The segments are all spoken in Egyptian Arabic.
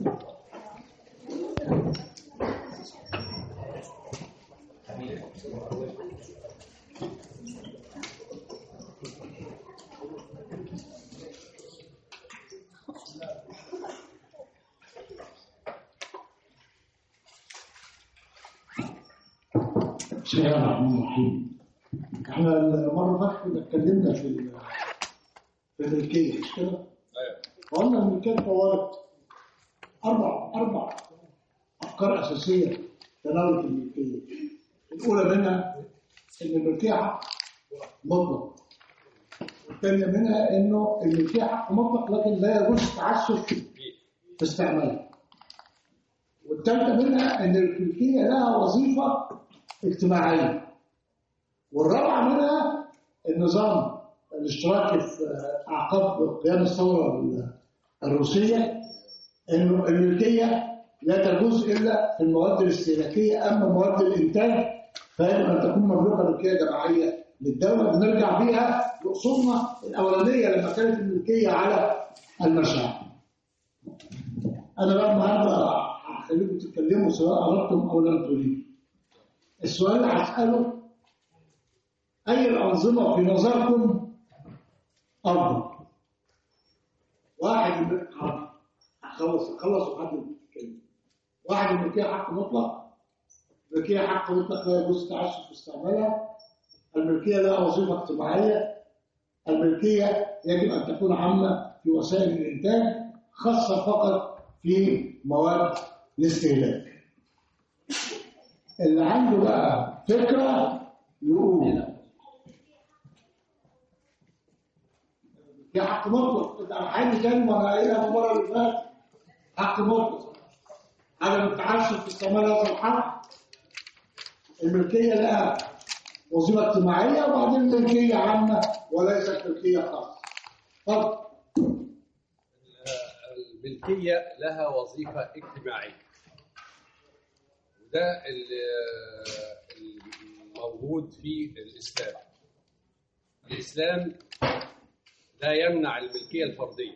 بسم الله الرحمن الرحيم احنا المره اللي فاتت كنا اتكلمنا في ال- في الملكيه مش كده؟ وقلنا الملكيه طوالت اربع اربع افكار اساسيه تناولت الملكيه الاولى منها ان الملكيه حق مطلق الثانيه منها انه الملكيه حق مطلق لكن لا يجوز التعسف في استعمالها والثالثه منها ان الملكيه لها وظيفه اجتماعيه والرابعه منها النظام الاشتراكي في اعقاب قيام الثوره الروسيه انه الملكيه لا تجوز الا في المواد الاستهلاكيه اما مواد الانتاج فيجب ان تكون مملوكه ملكيه جماعيه للدوله بنرجع بيها لاصولنا الاولانيه لما كانت الملكيه على المشاعر. انا بقى النهارده هخليكم تتكلموا سواء اردتم او لم تريدوا. السؤال اللي هساله اي الانظمه في نظركم افضل؟ واحد من خلص خلص وحد يتكلم. واحد الملكيه حق مطلق الملكيه حق مطلق لا يجوز التعسف في استعمالها الملكيه لها وظيفه اجتماعيه الملكيه يجب ان تكون عامه في وسائل الانتاج خاصه فقط في مواد الاستهلاك اللي عنده بقى فكره يقول يا حق مطلق انت عايز كلمه انا قايلها المره اللي فاتت حق مطلق عدم التعسف في استعمال هذا الحق الملكيه لها وظيفه اجتماعيه وبعدين ملكيه عامه وليست ملكيه خاصه اتفضل الملكية لها وظيفة اجتماعية وده ال- الموجود في الإسلام الإسلام لا يمنع الملكية الفردية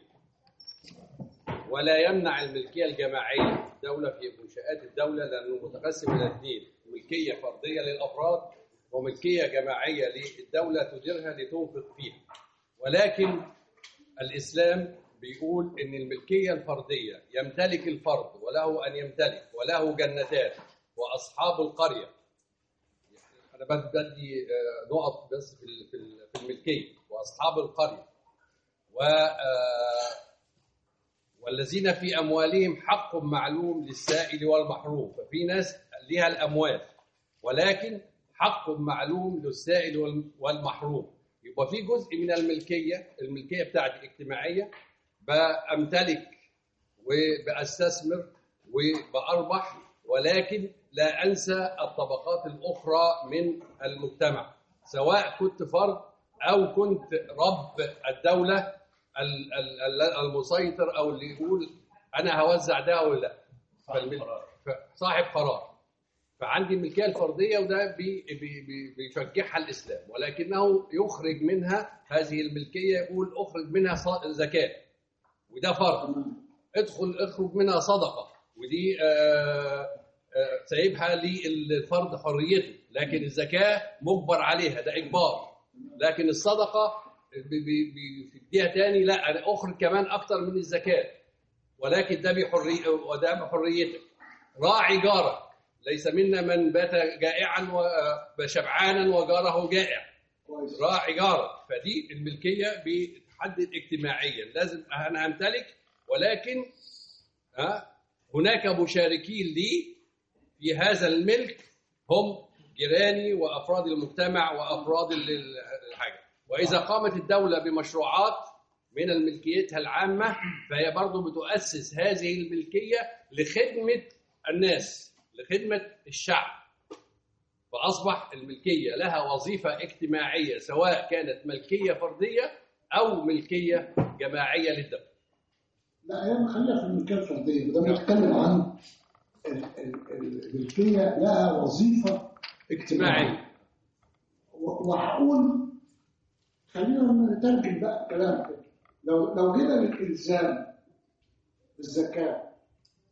ولا يمنع الملكية الجماعية الدولة في منشآت الدولة لأنه متقسم إلى اثنين ملكية فردية للأفراد وملكية جماعية للدولة تديرها لتنفق فيها ولكن الإسلام بيقول إن الملكية الفردية يمتلك الفرد وله أن يمتلك وله جنتان وأصحاب القرية أنا بس بدي آه، نقط بس في ال- في ال- في الملكية وأصحاب القرية و آه، والذين في أموالهم حق معلوم للسائل والمحروم ففي ناس لها الأموال ولكن حق معلوم للسائل وال- والمحروم يبقى في جزء من الملكية الملكية بتاعتي اجتماعية بأمتلك وبأستثمر وبأربح ولكن لا أنسى الطبقات الأخرى من المجتمع سواء كنت فرد أو كنت رب الدولة ال- ال- ال- المسيطر أو اللي يقول أنا هوزع ده أو لا فالمل- ف- صاحب قرار فعندي الملكيه الفرديه وده بي بي بي بيشجعها الاسلام ولكنه يخرج منها هذه الملكيه يقول اخرج منها ص- زكاه وده فرض ادخل اخرج منها صدقه ودي آه، آه، سايبها للفرد حريته لكن الزكاه مجبر عليها ده اجبار لكن الصدقه بي- بي- بي- بيديها تاني لا انا اخرج كمان اكتر من الزكاه ولكن ده بحرية وده بحريتك راعي جارك ليس منا من بات جائعا وشبعانا وجاره جائع كويس راعي جارك فدي الملكيه بتحدد اجتماعيا لازم انا امتلك ولكن ها هناك مشاركين لي في هذا الملك هم جيراني وافراد المجتمع وافراد ال- ال- الحاجه واذا قامت الدوله بمشروعات من الملكيتها العامه فهي برضه بتؤسس هذه الملكيه لخدمه الناس لخدمه الشعب فاصبح الملكيه لها وظيفه اجتماعيه سواء كانت ملكيه فرديه او ملكيه جماعيه للدوله لا هي خلينا في الملكيه الفرديه وده بنتكلم عن ال- ال- ال- الملكيه لها وظيفه اجتماعيه اجتماعيه و- وهقول خلينا نترجم بقى الكلام كده لو لو جينا للالزام بالزكاه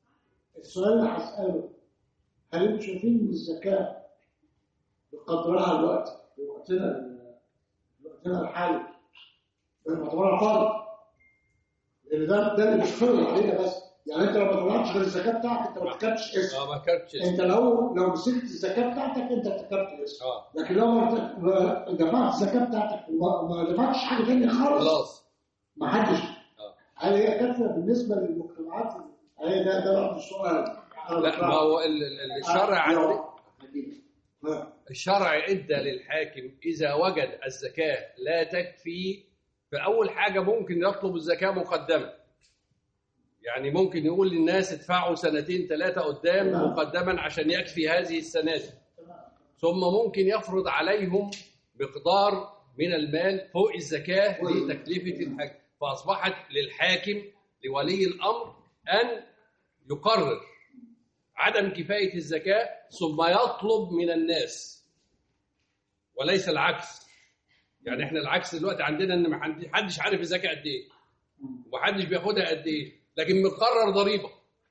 السؤال اللي هسأله هل انتم شايفين ان الزكاة بقدرها الوقت في وقتنا في وقتنا الحالي باعتبارها فرض لان ده ده اللي بيفرض علينا بس يعني انت لو ما طلعتش غير الزكاة بتاعتك انت ما ارتكبتش اسم اه ما كانتش انت لو لو مسكت الزكاة بتاعتك انت ارتكبت اسم اه لكن لو ما ارت- ما دفعت الزكاة بتاعتك وما ما دفعتش حاجة تانية خالص خلاص ما حدش اه هل هي كافيه بالنسبه للمجتمعات هي ده ده برضه السؤال لا ما هو ال- ال- الشرع عندي ها. الشرع ادى للحاكم اذا وجد الزكاه لا تكفي فاول حاجه ممكن يطلب الزكاه مقدما يعني ممكن يقول للناس ادفعوا سنتين ثلاثه قدام نعم. مقدما عشان يكفي هذه السنه دي ثم ممكن يفرض عليهم مقدار من المال فوق الزكاه لتكلفه الحج فاصبحت للحاكم لولي الامر ان يقرر عدم كفايه الزكاه ثم يطلب من الناس وليس العكس يعني احنا العكس دلوقتي عندنا ان ما حد- حدش عارف الزكاه قد ايه ومحدش بياخدها قد ايه لكن بنقرر ضريبه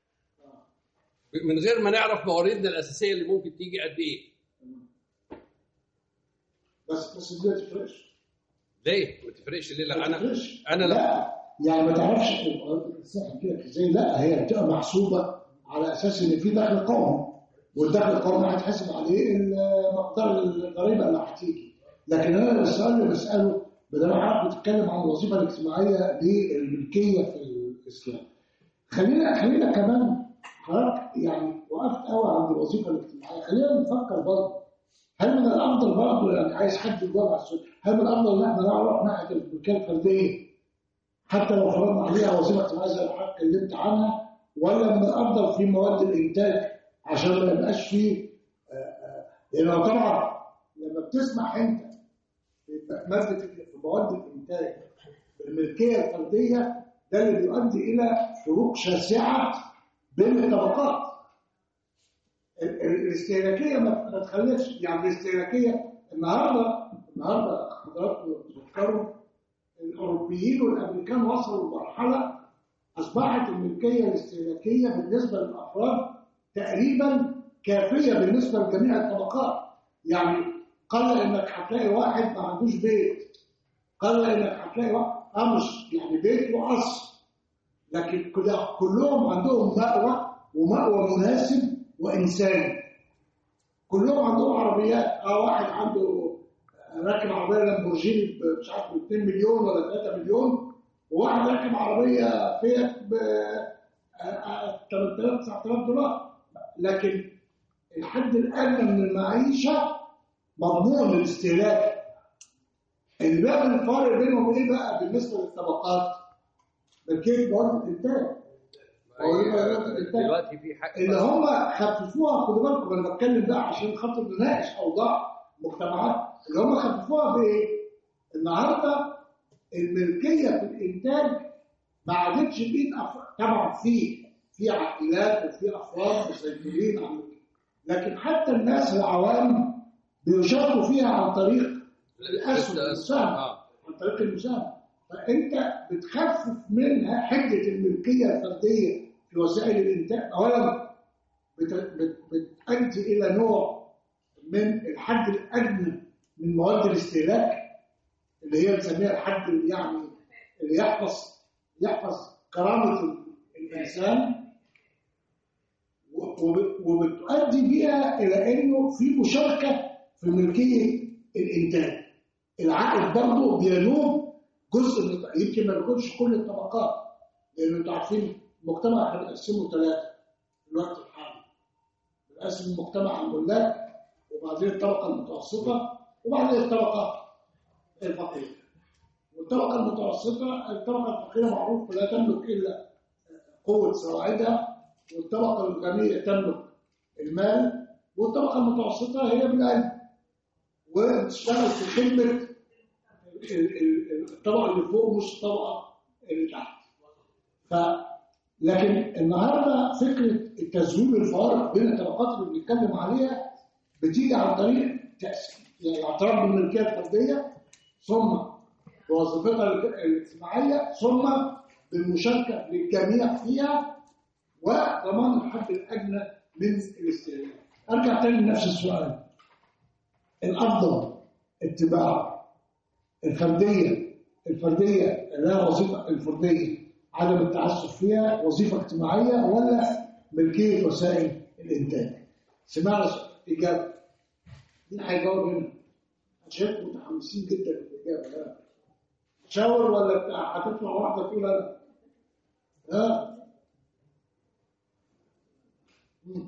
من غير ما نعرف مواردنا الاساسيه اللي ممكن تيجي قد ايه بس بس دي ما تفرقش ليه ما تفرقش ليه لا ما انا تفرقش. انا لا لا يعني ما تعرفش الصحه كده ازاي لا هي بتبقى محسوبه على اساس ان في دخل قومي والدخل القومي هيتحسب عليه مقدار الضريبه اللي هتيجي لكن انا السؤال اللي بساله بدل ما حضرتك بتتكلم عن الوظيفه الاجتماعيه للملكيه في الاسلام خلينا خلينا كمان حضرتك يعني وقفت قوي عند الوظيفه الاجتماعيه خلينا نفكر برضه هل من الافضل برضه يعني عايز حد يجاوب على السؤال هل من الافضل ان احنا نروح ناحيه الملكيه الفرديه حتى لو فرضنا عليها وظيفه اجتماعيه زي اللي حضرتك اتكلمت عنها ولا من الافضل في مواد الانتاج عشان ما يبقاش فيه آه، آه، لانه طبعا لما بتسمع انت في ماده في مواد الانتاج الملكيه الفرديه ده اللي بيؤدي الى فروق شاسعه بين الطبقات ال- ال- الاستهلاكيه ما ما تخليش يعني الاستهلاكيه النهارده النهارده حضراتكم تذكروا الاوروبيين والامريكان وصلوا لمرحله اصبحت الملكيه الاستهلاكيه بالنسبه للافراد تقريبا كافيه بالنسبه لجميع الطبقات يعني قل انك هتلاقي واحد ما عندوش بيت قل انك هتلاقي واحد اه مش يعني بيت وقصر لكن كل- كلهم عندهم مأوى ومأوى مناسب وإنساني كلهم عندهم عربيات اه واحد عنده راكب عربية لامبورجيني ب- مش عارف ب 2 مليون ولا 3 مليون وواحد راكب عربية فيات ب آه، آه، 8000 9000 دولار لكن الحد الأدنى من المعيشة مضمون الاستهلاك اللي بقى الفرق بينهم ايه بقى بالنسبة للطبقات؟ ملكية مواد الإنتاج دلوقتي في حق اللي هم خففوها خدوا بالكم انا بتكلم بقى عشان خاطر نناقش اوضاع مجتمعات اللي هم خففوها بايه؟ النهارده الملكيه في الانتاج ما عادتش بايد أفراد طبعا في في عائلات وفي افراد مسيطرين على الملكية. لكن حتى الناس العوام بيشاركوا فيها عن طريق الاسهم المساهمه اه عن طريق المساهمة فأنت بتخفف منها حدة الملكية الفردية في وسائل الإنتاج أولا بت- بت- بتؤدي إلى نوع من الحد الأدنى من مواد الاستهلاك اللي هي بنسميها الحد اللي يعني اللي يحفظ يحفظ كرامة ال- الإنسان و- وب- وبتؤدي بيها إلى إنه في مشاركة في ملكية الإنتاج العائد برضه بينوب جزء من يمكن ما بيكونش كل الطبقات لان انتوا عارفين المجتمع احنا بنقسمه ثلاثه في الوقت الحالي بنقسم المجتمع الملاك وبعدين الطبقه المتوسطه وبعدين الطبقه الفقيره والطبقه المتوسطه الطبقه الفقيره معروف لا تملك الا قوه سواعدها والطبقه الغنيه تملك المال والطبقه المتوسطه هي بالعلم وتشتغل في خدمه ال- ال- الطبقه اللي فوق مش الطبقه اللي تحت. ف لكن النهارده فكره التزويد الفوارق بين الطبقات اللي بنتكلم عليها بتيجي عن طريق تأسيس يعني الاعتراف بالملكيه الفرديه ثم بوظيفتها الاجتماعيه ثم بالمشاركه للجميع فيها وضمان الحد الادنى من الاستهلاك ارجع تاني لنفس السؤال الافضل اتباع الفرديه الفرديه اللي هي وظيفه الفرديه عدم التعسف فيها وظيفه اجتماعيه ولا ملكيه وسائل الانتاج سمعنا اجابه مين هيجاوب هنا؟ عشان متحمسين جدا للاجابه ها تشاور ولا بتاع هتطلع واحده تقول انا ها مم.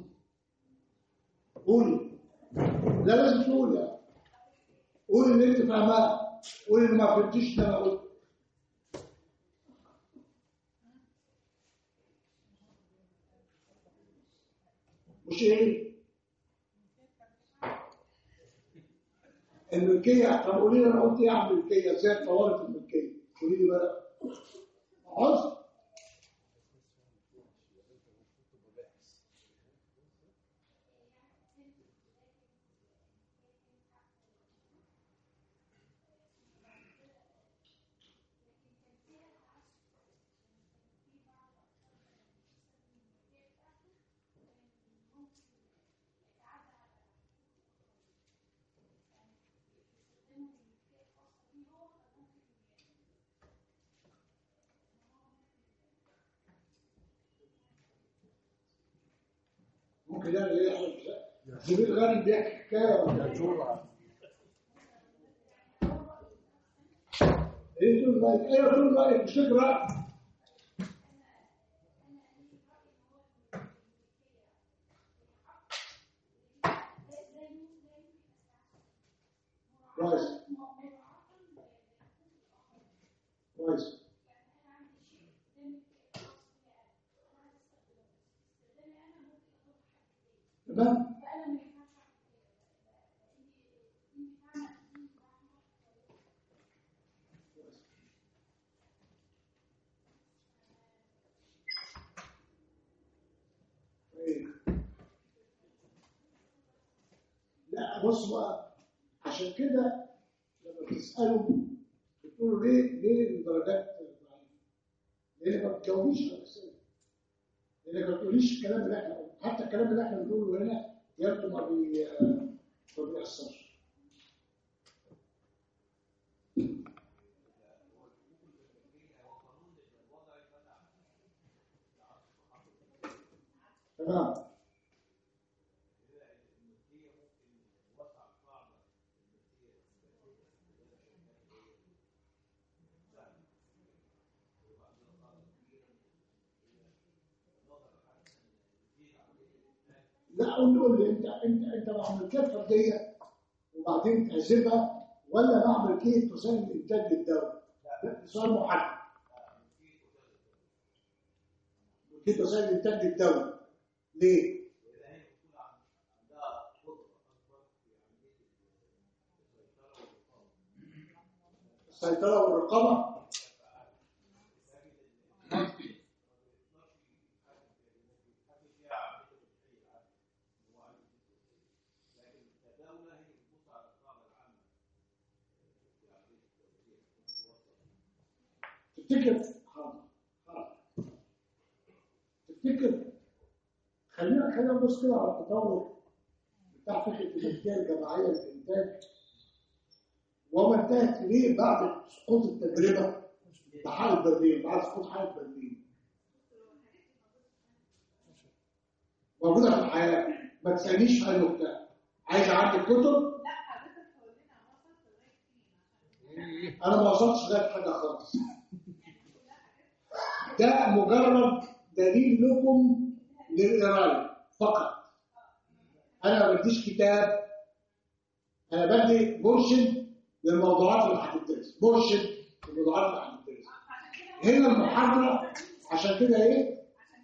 قولي لا لازم تقول يعني قولي اللي انت فاهماه قولي اللي ما فهمتيش اللي انا قلت مش ايه الملكيه طب قولي لي انا قلت ايه عن الملكيه ازاي اتطورت الملكيه قولي لي بقى عاوز ممكن ده اللي يحصل زميل غني بيحكي حكايه ولا ايه تقول رايك ايوه تقول رايك مش تقرا كويس كويس تمام طيب. لا بص بقى عشان كده لما تسألوا بتقولوا ليه ليه الدرجات ضعيفة؟ ليه ما بتجاوبيش على الأسئلة؟ لأنك ما بتقوليش الكلام اللي احنا قلناه حتى الكلام اللي احنا بنقوله هنا يبدو ما بي ما بيأثرش تمام لا قول قول لي انت انت انت مع ملكيه فرديه وبعدين تحسبها ولا مع ملكيه وسائل الانتاج للدوله؟ ده سؤال محدد. ملكيه وسائل الانتاج للدوله ليه؟ السيطره والرقابه تفتكر حاضر حاضر. تفتكر خلينا خلينا نبص كده على التطور بتاع فكره الملكيه الجماعيه للانتاج وما انتهت ليه بعد سقوط التجربه بحاله برلين بعد سقوط حاله برلين موجوده في الحياه ما تسالنيش في اي نقطه عايز اعدي الكتب انا ما وصلتش لغايه حاجه خالص ده مجرد دليل لكم للقرايه فقط انا ما بديش كتاب انا بدي مرشد للموضوعات اللي هتدرس مرشد للموضوعات اللي هتدرس هنا المحاضره عشان كده ايه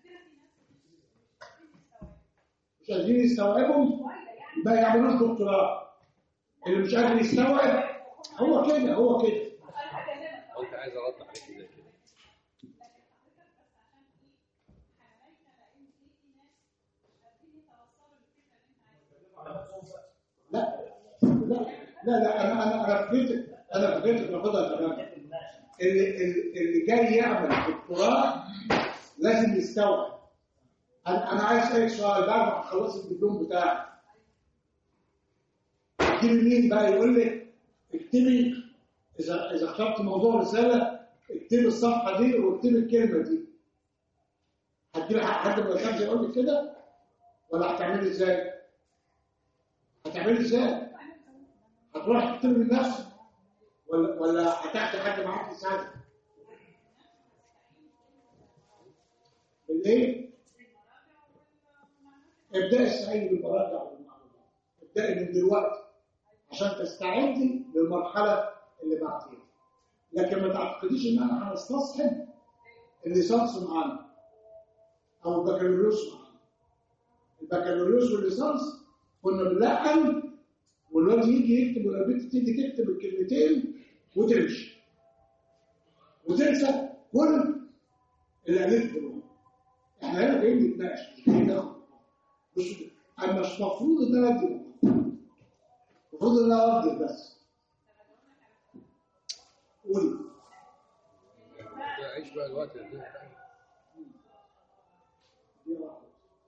مش قادرين يستوعبوا ما يعملوش دكتوراه اللي مش قادر يستوعب هو كده هو كده وانت عايز ارد عليك زي كده لا لا لا لا انا انا انا فهمت انا فهمت باخدها تمام اللي اللي اللي جاي يعمل دكتوراه لازم يستوعب انا انا عايز اسالك سؤال بعد ما تخلصي الدبلوم بتاعك تجيبي مين بقى يقول لك اكتبي اذا اذا اخترت موضوع رساله اكتبي الصفحه دي واكتبي الكلمه دي هتجيبي حد من الخمسه يقول لك كده ولا هتعملي ازاي؟ هتعملي ازاي؟ هتروح تكتبي من نفسك ولا ولا هتاخدي حد معاك يساعدك؟ بالايه؟ ابدأي استعيني بالمراجع والمعلومات ابدأي من دلوقتي عشان تستعدي للمرحلة اللي بعديها لكن ما تعتقديش ان انا هستصحب الليسانس معانا او البكالوريوس معانا البكالوريوس والليسانس كنا بنلقن والواد يجي يكتب ولا البنت تيجي تكتب الكلمتين وتمشي وتنسى كل اللي قالته له احنا هنا جايين نتناقش مش جايين ناخد مش انا مش المفروض ان انا ادي المفروض ان انا اوجه بس قولي عيش بقى الوقت ده دي واحدة.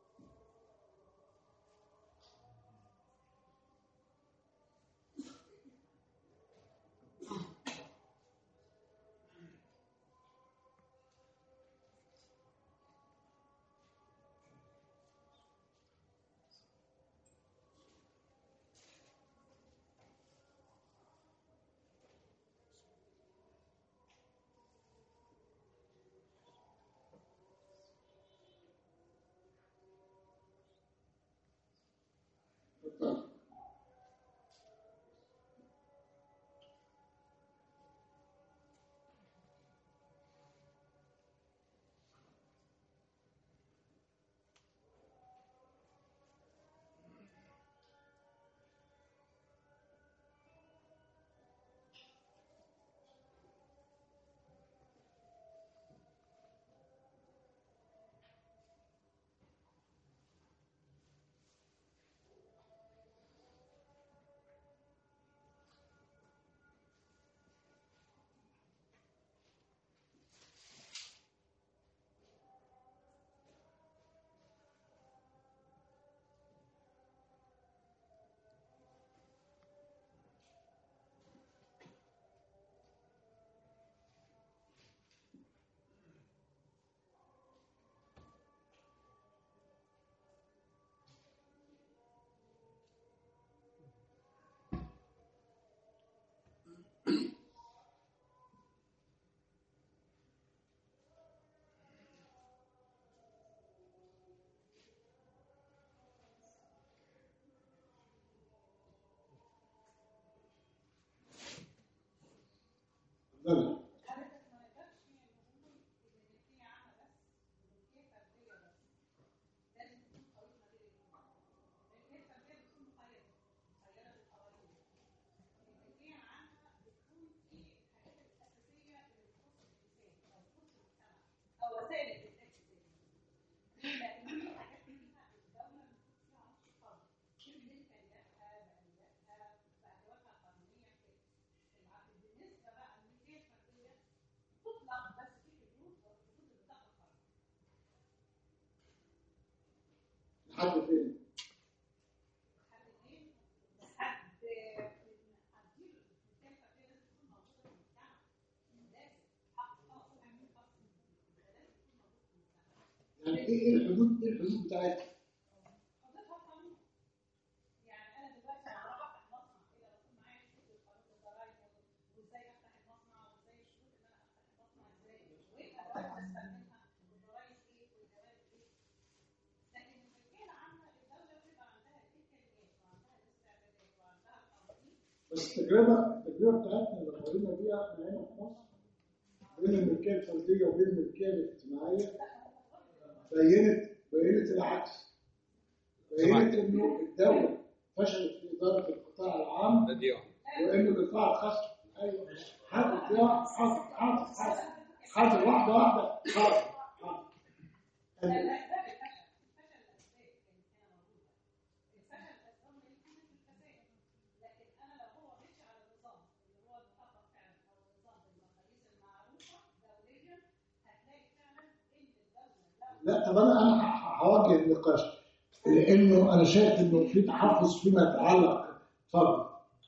اتفضل. اتفضل. لحد فين؟ يعني ايه ايه الحدود ايه الحدود بتاعتها؟ بس التجربه التجربه بتاعتنا اللي قرينا بيها احنا هنا في مصر بين الملكيه الفرديه وبين الملكيه الاجتماعيه بينت بينت العكس بينت انه الدوله فشلت في اداره القطاع العام ده دي واحدة. وان القطاع الخاص ايوه حاضر يا حاضر حاضر حاضر حاضر واحده واحده حاضر حاضر ال- لا طب انا انا ه- اوجه النقاش لانه انا شايف انه في تحفظ فيما يتعلق اتفضل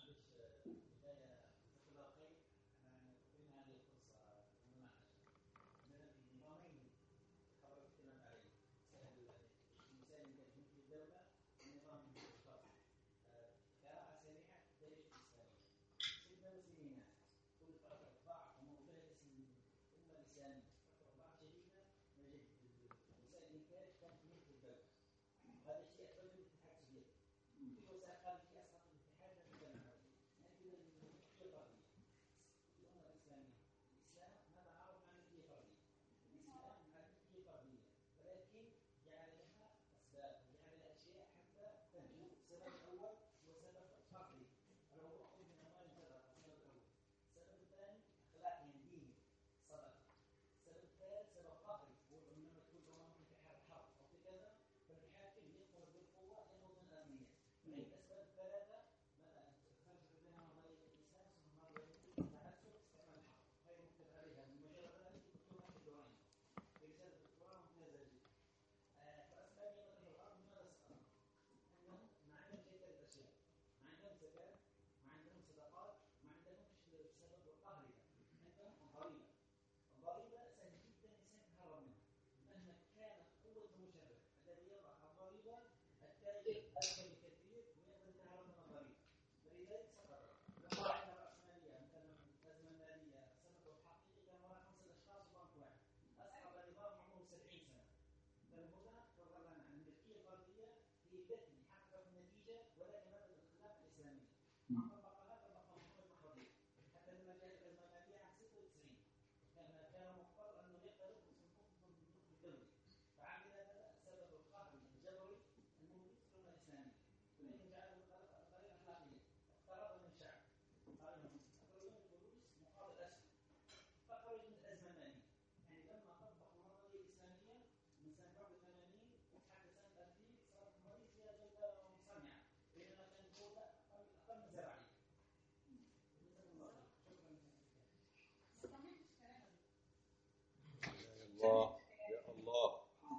الله يا الله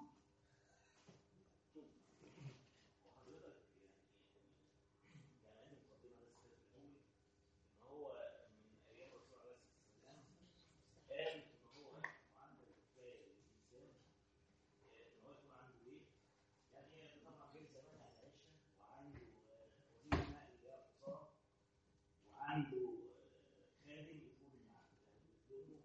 عنده خادم يكون مع يخدمه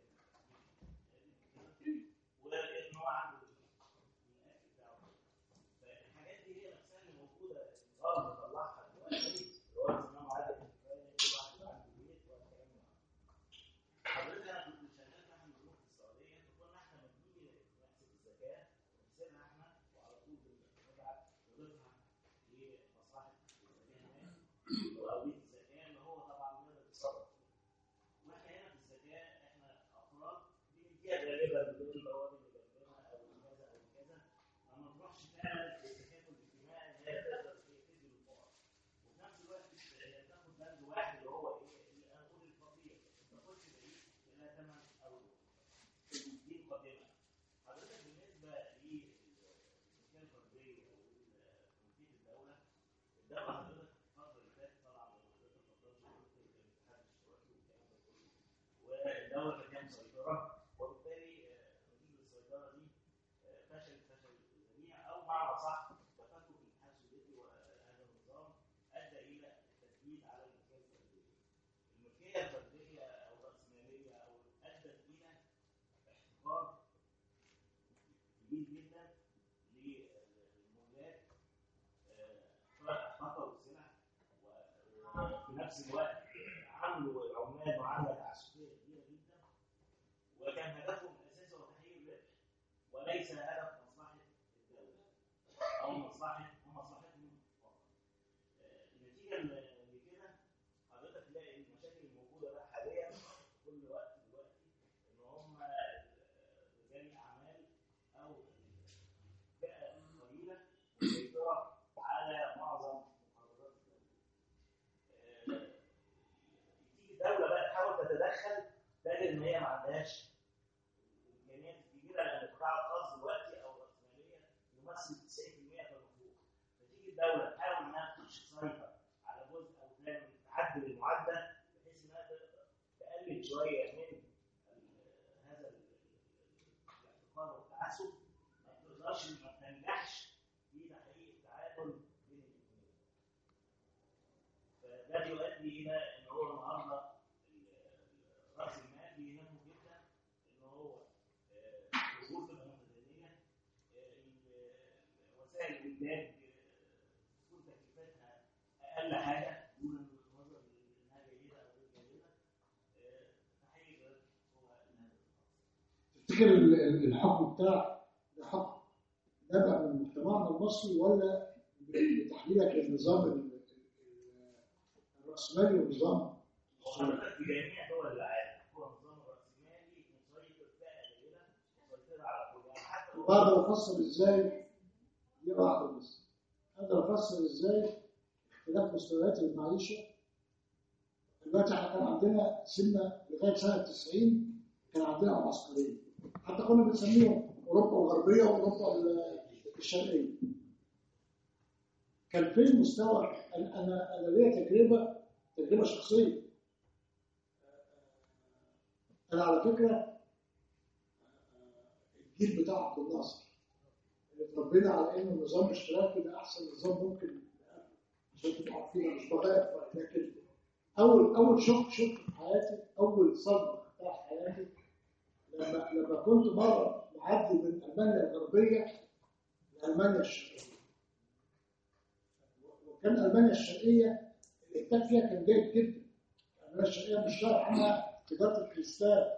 ولقيت ان هو عنده الاكل بتاعه فالحاجات دي هي نفسها اللي موجوده النظام بيطلعها دلوقتي اللي هو نظام عدد الكفايه كل واحد يبقى عنده بيت والكلام ده حضرتك انا كنت شغال في احد الظروف في السعوديه فكنا احنا لما بنيجي نحسب الزكاه بنحسبها احنا وعلى طول بنبعت نضيفها لمصلحه الزكاه هناك او بيت الزكاه اللي هو طبعا بنقدر نتصرف فيه واحنا هنا في الزكاه احنا افراد بنديها غالبا بدون البوابه اللي جنبنا او كذا او كذا ما بنروحش فعلا التكافل الاجتماعي اللي هي تقدر تدي للفقراء وفي نفس الوقت هي بتاخد بند واحد اللي هو ايه؟ اللي انا اقول الفقير ما تاخدش بعيد لها ثمن او دي مقدمه حضرتك بالنسبه للزكاه الفرديه وكميه الدوله الدوله حضرتك الفتره اللي فاتت طبعا حضرتك اتفضلت قلت الاتحاد الاشتراكي والكلام ده كله والدوله كانت مسيطره وبالتالي آه، نتيجه السيطره دي آه، فشل فشل الجميع او بمعنى صح تفكك الاتحاد السوفيتي وهذا النظام ادى الى التثبيت على الملكيه الفرديه. الملكيه الفرديه او الراسماليه او ادت الى احتكار كبير جدا للملاك فقروا السلع وفي نفس الوقت عملوا عمال معامله تعسفيه كبيره جدا وكان هدفهم الاساسي هو تحقيق الربح وليس هدف مصلحه الدوله او مصلحه مصلحتهم فقط. آه، النتيجه ل- لكده حضرتك تلاقي المشاكل الموجوده بقى حاليا في كل وقت دلوقتي ان هم رجال الاعمال او فئه قليله مسيطره على معظم مقررات الدوله. آه، تيجي الدوله بقى تحاول تتدخل تجد ان هي ما عندهاش الامكانيات الكبيره لان القطاع الخاص دلوقتي او الراسماليه نقص 90% فالمفروض فتيجي الدوله تحاول انها تخش تسيطر على جزء او تعمل تعدل المعدل بحيث انها تقلل شويه من ال- هذا ال- الاحتقار والتعسف ما تقدرش ما تنجحش في تحقيق التعادل بين الاثنين فده بيؤدي الى ان هو النهارده ال- راس المال بيهمه جدا ان هو آه، الظروف تبقى متدنيه آه، ال- وسائل الانتاج آه، تكون تكلفتها اقل حاجه دون النظر انها جيده او غير جيده آه، تحقيق ده هو الهدف تفتكر ال- ال- الحكم بتاع ده حكم نبع من مجتمعنا المصري ولا بتحليلك للنظام ال- ال- الرأسمالي والنظام وحضرتك في جميع دول العالم هو النظام الرأسمالي مسيطر فئة قليلة مسيطرة على كل يعني حتى لو وأقدر أفسر إزاي دي واحدة بس أقدر أفسر إزاي اختلاف مستويات المعيشة دلوقتي احنا كان عندنا سنة لغاية سنة 90 كان عندنا معسكرين حتى كنا بنسميهم أوروبا الغربية وأوروبا ال- الشرقية كان فين مستوى أنا أنا أنا ليا تجربة تجربة شخصية أنا على فكرة الجيل بتاع عبد الناصر اللي اتربينا على إن النظام الاشتراكي ده أحسن نظام ممكن عشان تبقوا عارفين أنا مش بغير لكن أول أول شوك شوك في حياتي أول صدمة بتاع حياتي لما لما كنت مرة معدي من ألمانيا الغربية لألمانيا الشرقية وكان ألمانيا الشرقية الإنتاج فيها كان جيد جدا ألمانيا الشرقية مش شرط عنها تجارة الكريستال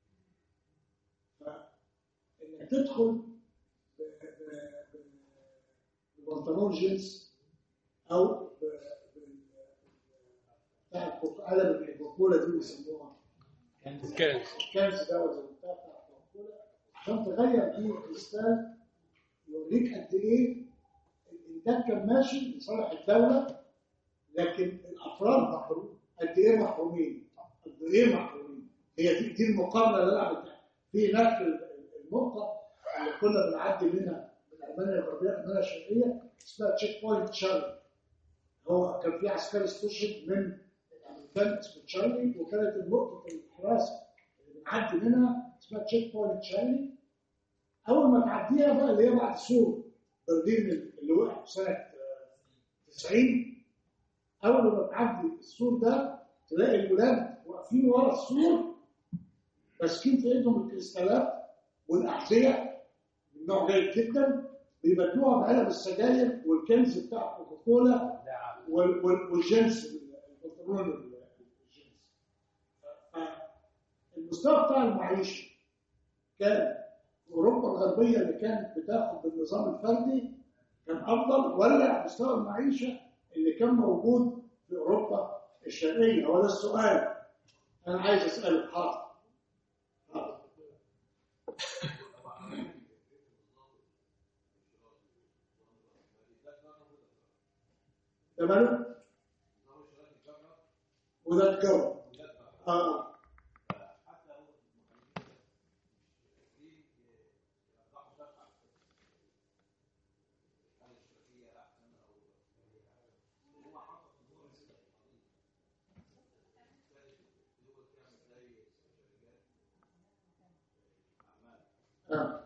فإنك تدخل ب- ب- ب- ببنطلون جينز أو ب- ب- بتاع الكوكا- قلم الكوكولا دي بيسموها كانز الكنز ده ولا بتاع بتاع الكوكولا عشان تغير فيه الكريستال يوريك قد ايه الانتاج كان ماشي لصالح الدوله لكن الافراد محروم قد ايه محرومين قد ايه محرومين هي دي, دي المقارنه اللي انا عملتها في هناك ال- النقطه اللي كنا بنعدي منها من المانيا الغربيه المانيا الشرقيه اسمها تشيك بوينت تشارلي هو كان في عسكري استشهد من الامريكان اسمه تشارلي وكانت النقطه الحراسه اللي بنعدي منها اسمها تشيك بوينت تشارلي اول ما تعديها بقى اللي هي بعد سور برلين اللي وقع في سنه آه، 90 اول ما تعدي السور ده تلاقي الولاد واقفين ورا السور ماسكين في ايدهم الكريستالات والاحذيه من نوع جيد جدا بيبدلوها بعلب السجاير والكنز بتاع كوكاكولا وال- وال- والجنس البنطلون الجنس المستوى بتاع المعيشه كان في اوروبا الغربيه اللي كانت بتاخد بالنظام الفردي كان افضل ولا مستوى المعيشه اللي كان موجود في اوروبا الشرقيه هو ده السؤال انا عايز اساله حاضر حاضر ده ماله؟ وده الجو اه اه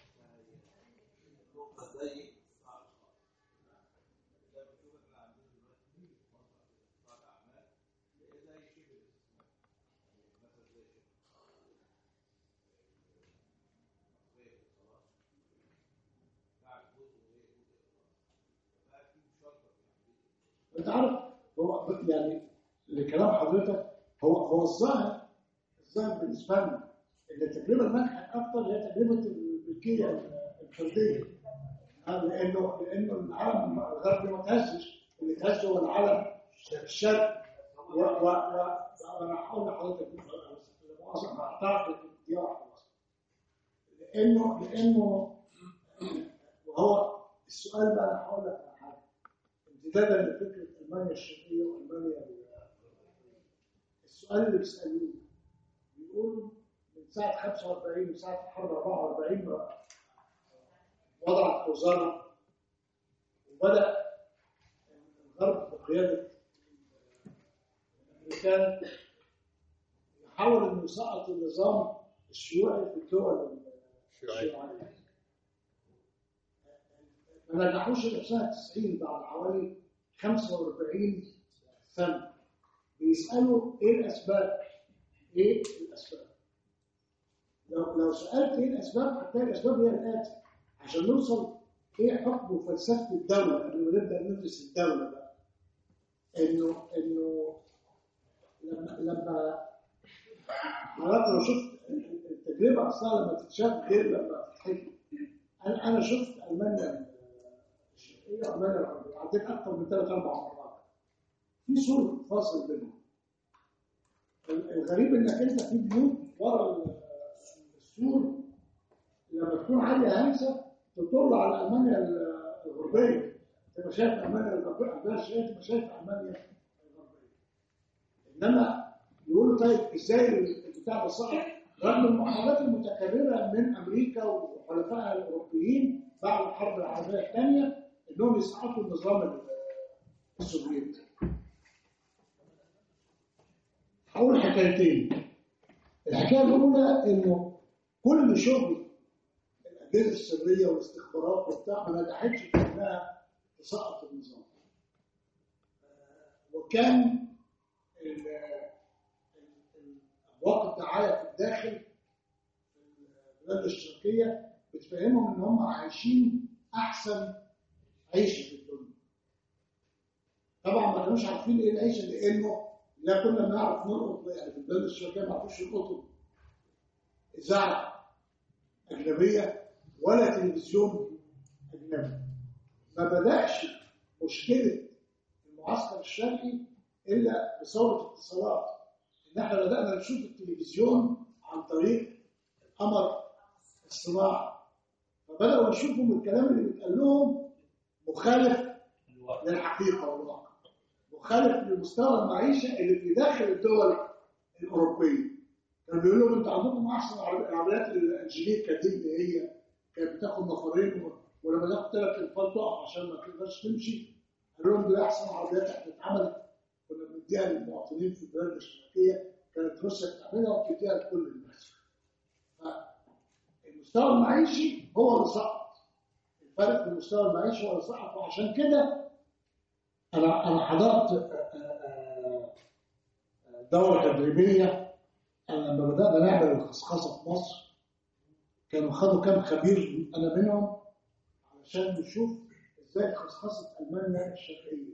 انت عارف هو يعني لكلام حضرتك هو هو الظاهر الظاهر بالنسبه لنا ان التجربه الناجحه اكثر هي تجربه الملكيه الفرديه آه، لانه لانه العالم الغربي ما تهزش اللي تهز هو العالم الشرقي و و و وانا هقول لحضرتك معظم اعتقد دي واحده بس. لانه لانه وهو السؤال بقى انا هقول لك على حاجه امتدادا لفكره المانيا الشرقيه والمانيا الغربيه السؤال اللي بيسالوه بيقولوا من ساعه 45 من ساعه الحرب 44 وضعت اوزارها بدأ الغرب بقيادة الأمريكان يحاول إنه يسقط النظام الشيوعي في الدول الشيوعية ما نجحوش إلا في سنة 90 بعد حوالي 45 سنة بيسألوا إيه الأسباب؟ إيه الأسباب؟ لو لو سألت إيه الأسباب هتلاقي الأسباب هي الآتي عشان نوصل إيه حكم وفلسفة الدولة قبل ما نبدأ ندرس الدولة بقى إنه إنه لما لما حضرتك لو شفت التجربة أصلا لما تتشاف غير لما تتحكي أنا أنا شفت ألمانيا الشرقية وألمانيا الغربية عديت أكثر من ثلاث أربع مرات في سور فاصل بينهم الغريب إنك أنت في بيوت ورا السور لما تكون عالية همسة تطل على ألمانيا الغربية تبقى شايف ألمانيا الغربية عندها شايف تبقى شايف ألمانيا الغربية إنما يقولوا طيب إزاي البتاع ده صعب رغم المحاولات المتكررة من أمريكا وحلفائها الأوروبيين بعد الحرب العالمية الثانية إنهم يسقطوا النظام السوفيتي. هقول حكايتين. الحكاية الأولى إنه كل شغل الأجهزة السرية والاستخبارات وبتاع ما نجحتش في إنها تسقط النظام. وكان أبواق الدعاية في الداخل في البلاد الشرقية بتفهمهم إن هم عايشين أحسن عيشة في الدنيا. طبعا ما كانوش عارفين إيه العيشة لأنه لا كنا بنعرف نلقط يعني في البلاد الشرقية ما عرفوش يلقطوا إذاعة أجنبية ولا تلفزيون أجنبي. ما بدأش مشكلة المعسكر الشرقي إلا بثورة الاتصالات. إن إحنا بدأنا نشوف التلفزيون عن طريق القمر الصناعي. فبدأوا يشوفوا من الكلام اللي بيتقال لهم مخالف للحقيقة والواقع. مخالف لمستوى المعيشة اللي في داخل الدول الأوروبية. كانوا بيقولوا لهم أنتوا عندكم أحسن العربيات الأنجليكا دي اللي هي كانت بتاخد نفرين ولما تاخد ثلاث أنفار تقف عشان ما تقدرش تمشي. قالوا لهم دي أحسن عربيات إحنا اتعملت كنا بنديها للمواطنين في البلاد الاشتراكيه كانت روسيا بتعملها وبتديها لكل الناس. فالمستوى المعيشي هو اللي سقط. الفرق في المستوى المعيشي هو اللي سقط وعشان كده انا انا حضرت دوره تدريبيه انا لما بدانا نعمل الخصخصه في مصر كانوا خدوا كام خبير انا منهم علشان نشوف ازاي خصخصه المانيا الشرقيه.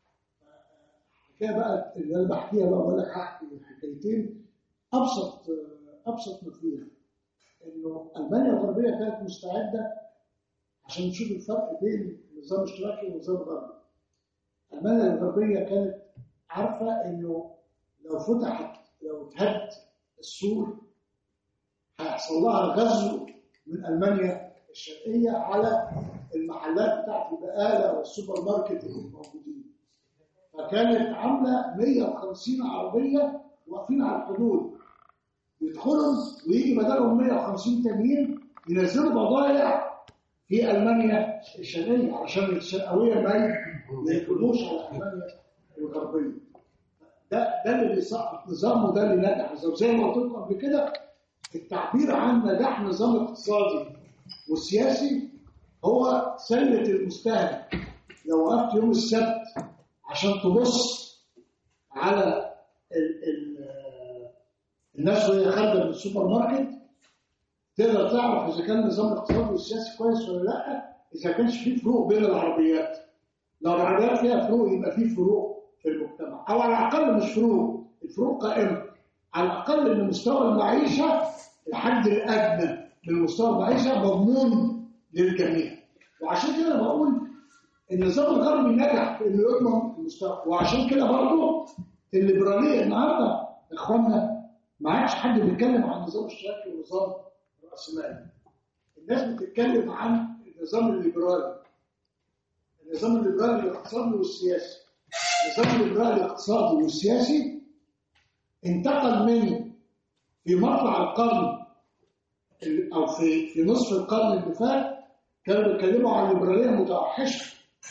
الحكايه بقى اللي انا بحكيها بقى بقول لك هحكي حكايتين ابسط ابسط ما فيها انه المانيا الغربيه كانت مستعده عشان نشوف الفرق بين النظام الاشتراكي والنظام الغربي. المانيا الغربيه كانت عارفه انه لو فتحت لو اتهد السور هيحصل لها غزو من المانيا الشرقيه على المحلات بتاعت البقاله والسوبر ماركت اللي موجودين. فكانت عامله 150 عربيه واقفين على الحدود يدخلوا ويجي بدلهم 150 تانيين ينزلوا بضائع في المانيا الشرقيه عشان الشرقاويه ما يدخلوش على المانيا الغربيه ده ده اللي بيسقط نظام وده اللي نجح زي ما قلت لكم قبل كده التعبير عن نجاح نظام الاقتصادي والسياسي هو سله المستهلك لو وقفت يوم السبت عشان تبص على ال ال الناس وهي خارجه من السوبر ماركت تقدر تعرف اذا كان النظام الاقتصادي والسياسي كويس ولا لا اذا كانش في فروق بين العربيات لو العربيات فيها فروق يبقى في فروق في المجتمع او على الاقل مش فروق الفروق قائمه على الاقل ان مستوى المعيشه الحد الادنى من مستوى المعيشه مضمون للجميع وعشان كده بقول النظام الغربي نجح في انه يضمن المستوى وعشان كده برضه الليبراليه النهارده اخواننا ما عادش حد بيتكلم عن النظام الاشتراكي والنظام الراسمالي الناس بتتكلم عن النظام الليبرالي النظام الليبرالي الاقتصادي والسياسي النظام الليبرالي الاقتصادي والسياسي انتقل من في مطلع القرن او في في نصف القرن اللي فات كانوا بيتكلموا عن الليبراليه المتوحشه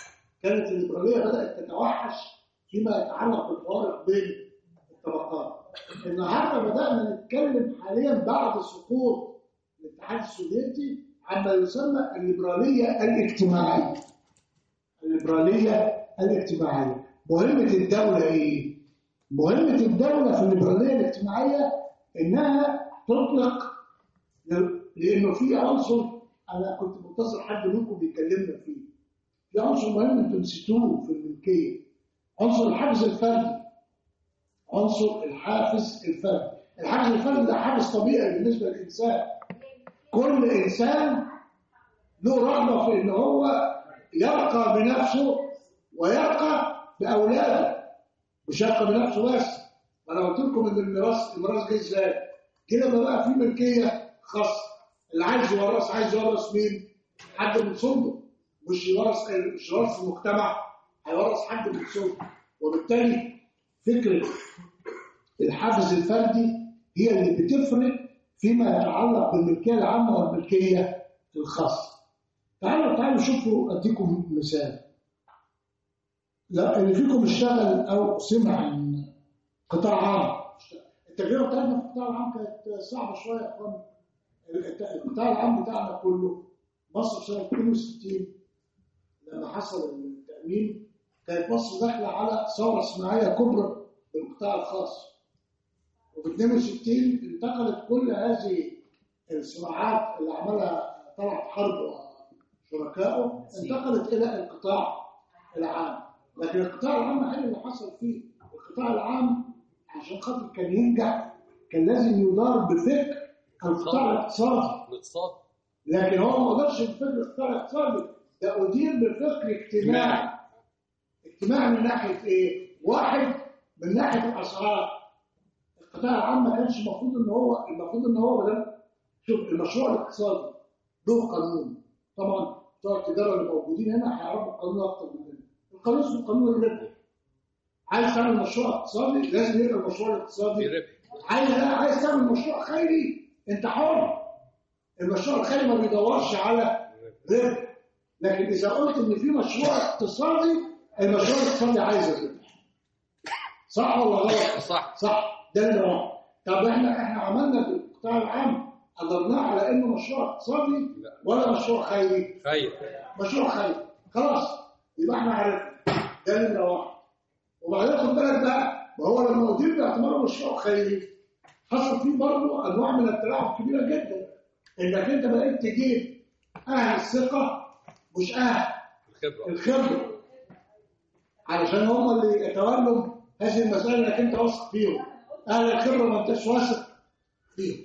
كانت الليبراليه بدات تتوحش فيما يتعلق بالفوارق بين الطبقات النهارده بدانا نتكلم حاليا بعد سقوط الاتحاد السوفيتي عما يسمى الليبراليه الاجتماعيه الليبراليه الاجتماعيه مهمه الدوله ايه مهمه الدوله في الليبراليه الاجتماعيه انها تطلق ل- لانه في عنصر انا كنت منتظر حد منكم بيكلمنا فيه في عنصر مهم انتم نسيتوه في الملكيه عنصر الحافز الفردي عنصر الحافز الفردي الحافز الفردي ده حافز طبيعي بالنسبه للانسان كل انسان له رغبه في ان هو يرقى بنفسه ويرقى باولاده مش يرقى بنفسه بس ما انا قلت لكم ان الميراث الميراث جه ازاي كده ما بقى في ملكيه خاصه اللي عايز يورث عايز يورث مين حد من صلبه مش يورث مش يورث المجتمع هيورث حد من صلبه وبالتالي فكره الحافز الفردي هي اللي بتفرق فيما يتعلق بالملكيه العامه والملكيه الخاصه. تعالوا تعالوا شوفوا اديكم مثال. لا اللي فيكم اشتغل او سمع عن قطاع عام التجربه بتاعتنا في القطاع العام كانت صعبه شويه يا اخوان القطاع العام بتاعنا كله مصر سنه 62 لما حصل التامين كانت مصر داخله على ثوره صناعيه كبرى بالقطاع الخاص وفي 62 انتقلت كل هذه الصناعات اللي عملها طلعت حرب وشركائه انتقلت الى القطاع العام لكن القطاع العام ايه اللي حصل فيه القطاع العام عشان خاطر كان ينجح كان لازم يدار بفكر القطاع الاقتصادي الاقتصاد لكن هو ما قدرش بفكر القطاع الاقتصادي ده ادير بفكر اجتماعي اجتماعي من ناحيه ايه؟ واحد من ناحيه الاسعار القطاع العام ما كانش المفروض ان هو المفروض ان هو بدل شوف المشروع الاقتصادي له قانون طبعا بتوع التجاره اللي موجودين هنا هيعرفوا القانون اكتر مننا القانون اسمه قانون الربح عايز تعمل مشروع اقتصادي لازم يبقى المشروع في الاقتصادي ربح عايز عايز تعمل مشروع خيري انت حر المشروع الخيري ما بيدورش على ربح لكن اذا قلت ان في مشروع اقتصادي المشروع الاقتصادي عايز الربح صح ولا غلط؟ صح صح ده اللي هو طب احنا احنا عملنا في القطاع العام قدرناه على انه مشروع اقتصادي لا. ولا مشروع خيري خير مشروع خيري خلاص يبقى احنا عرفنا ده اللي واحد وبعدين خد بالك بقى ما هو لما ادير باعتباره مشروع خيري حصل فيه برضه انواع من التلاعب كبيره جدا انك انت بقيت تجيب اهل الثقه مش اهل الخبره الخبره علشان هم اللي يتولوا هذه المسائل انك انت واثق فيهم اهل الخبره ما انتش واثق فيهم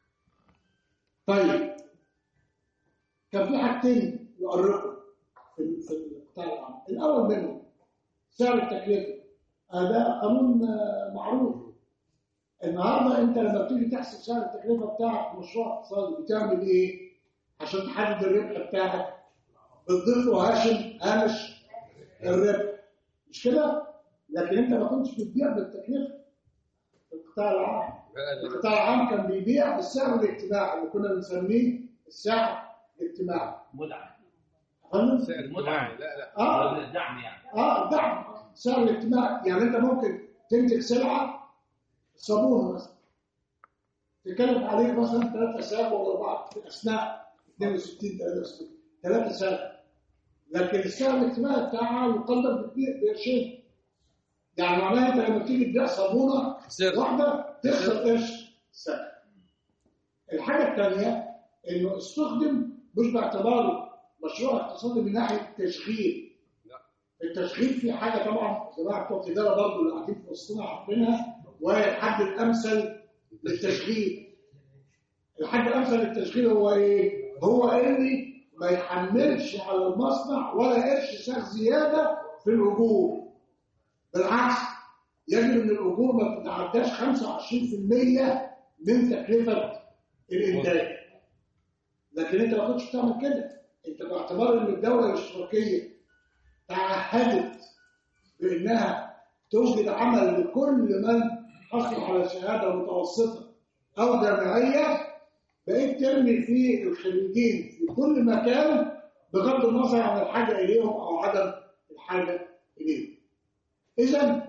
طيب كان في حاجتين يؤرقوا في في القطاع العام الاول منهم سعر التكلفه آه ده قانون آه، معروف النهارده انت لما بتيجي تحسب سعر التكلفه بتاعك في مشروع اقتصادي بتعمل ايه عشان تحدد الربح بتاعك بتضيف له هاشم هامش الربح مش كده لكن انت ما كنتش بتبيع بالتكلفه في القطاع العام القطاع العام كان بيبيع بالسعر الاجتماعي اللي كنا بنسميه السعر الاجتماعي متعه فاهم؟ سعر اجتماعي لا لا اه الدعم يعني اه الدعم السعر الاجتماعي يعني انت ممكن تنتج سلعه صابون مثلا تكلف عليك مثلا ثلاثة ساعة ولا أربعة في أثناء 62 63 ثلاثة ساعة لكن السعر الاجتماعي بتاعها يقدر بكتير بقرشين يعني معناها انت لما تيجي تبيع صابونه خسرت. واحده تخسر قرش سعر الحاجه الثانيه انه استخدم مش باعتباره مشروع اقتصادي من ناحيه التشغيل لا التشغيل في حاجه طبعا جماعه بتوع التجاره برضه اللي قاعدين في وسطنا عارفينها وهي الحد الامثل للتشغيل الحد الامثل للتشغيل هو ايه؟ هو اللي ما يحملش على المصنع ولا قرش سعر زياده في الاجور بالعكس يجب ان الاجور ما تتعداش 25% من تكلفه الانتاج لكن انت ما كنتش بتعمل كده انت باعتبار ان الدوله الاشتراكيه تعهدت بانها توجد عمل لكل من حصل على شهاده متوسطه او جامعيه بقيت ترمي في الخريجين في كل مكان بغض النظر عن الحاجه اليهم او عدم الحاجه اليه. اذا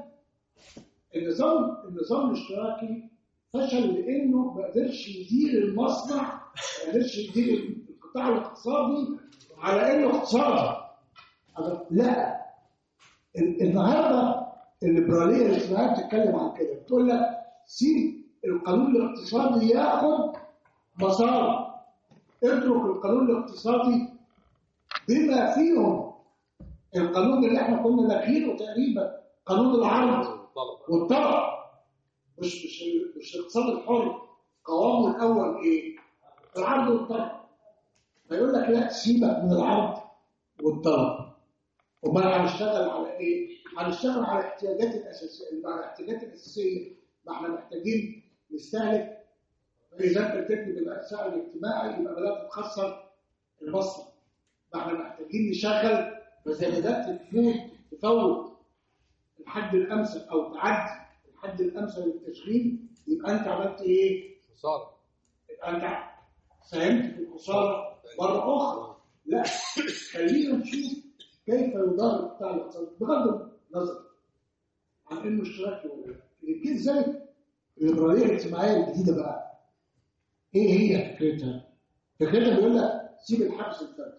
النظام النظام الاشتراكي فشل لانه ما قدرش يدير المصنع ما قدرش يدير القطاع الاقتصادي على انه اقتصادي أنا- لا ال- النهارده الليبراليه الاجتماعيه بتتكلم عن كده بتقول لك سيب القانون الاقتصادي ياخد مسار اترك القانون الاقتصادي بما فيهم القانون اللي احنا كنا لاغينه تقريبا قانون العرض طلب والطلب مش مش مش الاقتصاد الحر قوامه الاول ايه؟ العرض والطلب فيقول لك لا سيبك من العرض والطلب امال هنشتغل على ايه؟ هنشتغل على الاحتياجات الاساسيه على الاحتياجات الاساسيه ما احنا محتاجين نستهلك فاذا انت بتبني بالسعر الاجتماعي يبقى بدات تخسر المصنع ما احنا محتاجين نشغل فاذا بدات تفوت تفوت الحد الامثل او تعدي الحد الامثل للتشغيل يبقى انت عملت ايه؟ خساره يبقى انت ساهمت في الخساره مره اخرى لا خلينا نشوف كيف يدار القطاع الاقتصادي بغض النظر عن انه اشتراكي ولا لا لكن ازاي الليبراليه الاجتماعيه الجديده بقى ايه هي فكرتها؟ فكرتها بيقول لك سيب الحبس الفردي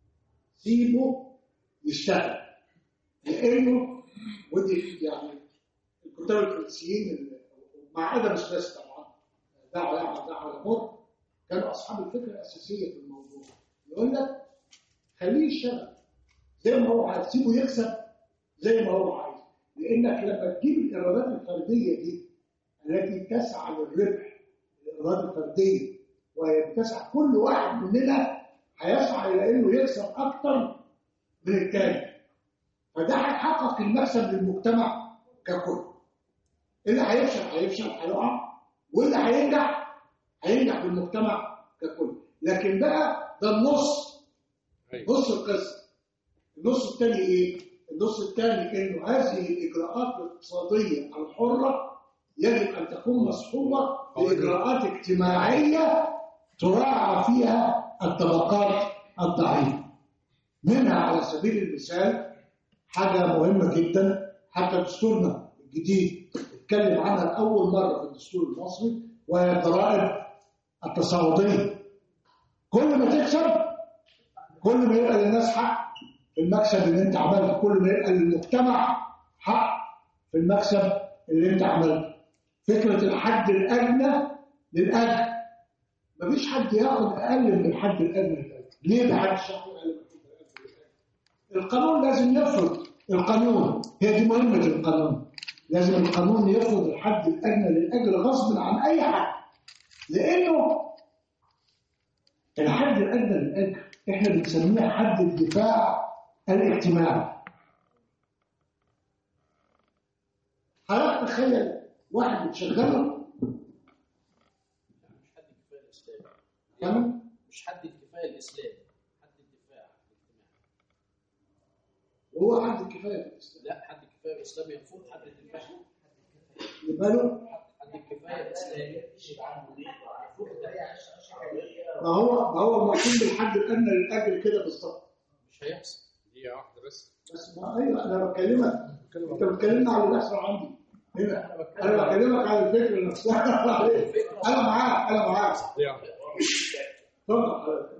سيبه يشتغل لانه ودي يعني الكتاب الفرنسيين اللي- مع ادم سميث طبعا ده على ده على مر كانوا اصحاب الفكره الاساسيه في الموضوع يقول لك خليه يشتغل زي ما هو عايز سيبه يكسب زي ما هو عايز لانك لما تجيب الايرادات الفرديه دي التي تسعى للربح الايرادات الفرديه وهي بتسعى كل واحد مننا هيسعى الى انه يكسب اكتر من التاني فده هيحقق المكسب للمجتمع ككل اللي هيفشل هيفشل هيقع واللي هينجح هينجح في المجتمع ككل لكن بقى ده النص أيوة. نص القصه النص الثاني ايه؟ النص الثاني انه هذه الاجراءات الاقتصاديه الحره يجب ان تكون مصحوبه باجراءات اجتماعيه تراعى فيها الطبقات الضعيفه منها على سبيل المثال حاجه مهمه جدا حتى دستورنا الجديد اتكلم عنها لاول مره في الدستور المصري وهي الضرائب التصاعديه كل ما تكسب كل ما يبقى للناس حق في المكسب اللي انت عملته كل ما يبقى للمجتمع حق في المكسب اللي انت عملته فكره الحد الادنى للاجر مفيش حد ياخد اقل من الحد الادنى للاجر ليه ما حدش ياخد اقل من الحد الادنى للاجر القانون لازم يفرض القانون هي دي مهمه القانون لازم القانون يفرض الحد الادنى للاجر غصب عن اي حد لانه الحد الادنى للاجر احنا بنسميه حد الدفاع الاجتماعي حضرتك تخيل واحد بتشغله مش حد الكفايه الاسلامي تمام مش حد الكفايه الاسلامي حد الدفاع الاجتماعي وهو حد الكفايه في الاسلام لا حد الكفايه الاسلامي يفوق حد الدفاع يبقى له حد الكفايه الاسلامي يفوق الدفاع ما هو ما هو المقصود بالحد الادنى للاجر كده بالظبط مش هيحصل دقيقه واحده بس بس ما ايوه انا بكلمك انت بتكلمنا على اللي بيحصل عندي هنا انا بكلمك على الفكره نفسها انا معاك انا معاك دقيقه واحدة. اتفضل حضرتك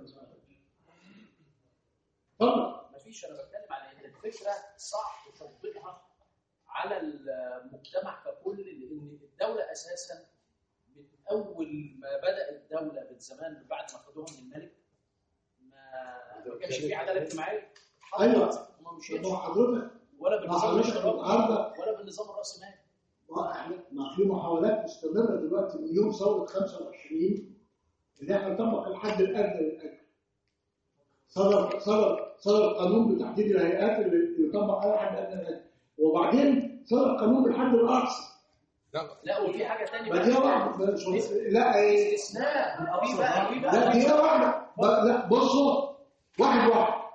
اتفضل مفيش انا بتكلم على ان الفكره صعب تطبيقها على المجتمع ككل لان الدوله اساسا من اول ما بدات الدوله من زمان بعد ما خدوها من الملك ما ما كانش في عداله اجتماعيه ايوه وما مشيتش ما هو حضرتك ولا ما بالنظام حضرتك الاشتراكي النهارده ولا بالنظام الراسمالي ما احنا ما في محاولات مستمره دلوقتي من يوم ثوره 25 ان احنا نطبق الحد الادنى للاجر. صدر صدر صدر قانون بتحديد الهيئات اللي يطبق عليها الحد الادنى للاجر وبعدين صدر قانون بالحد الاقصى. لا لا وفي حاجه ثانيه ما دي واحده مش- لا ايه استثناء في بقى في لا بقى دي واحده ب- لا بصوا واحد واحد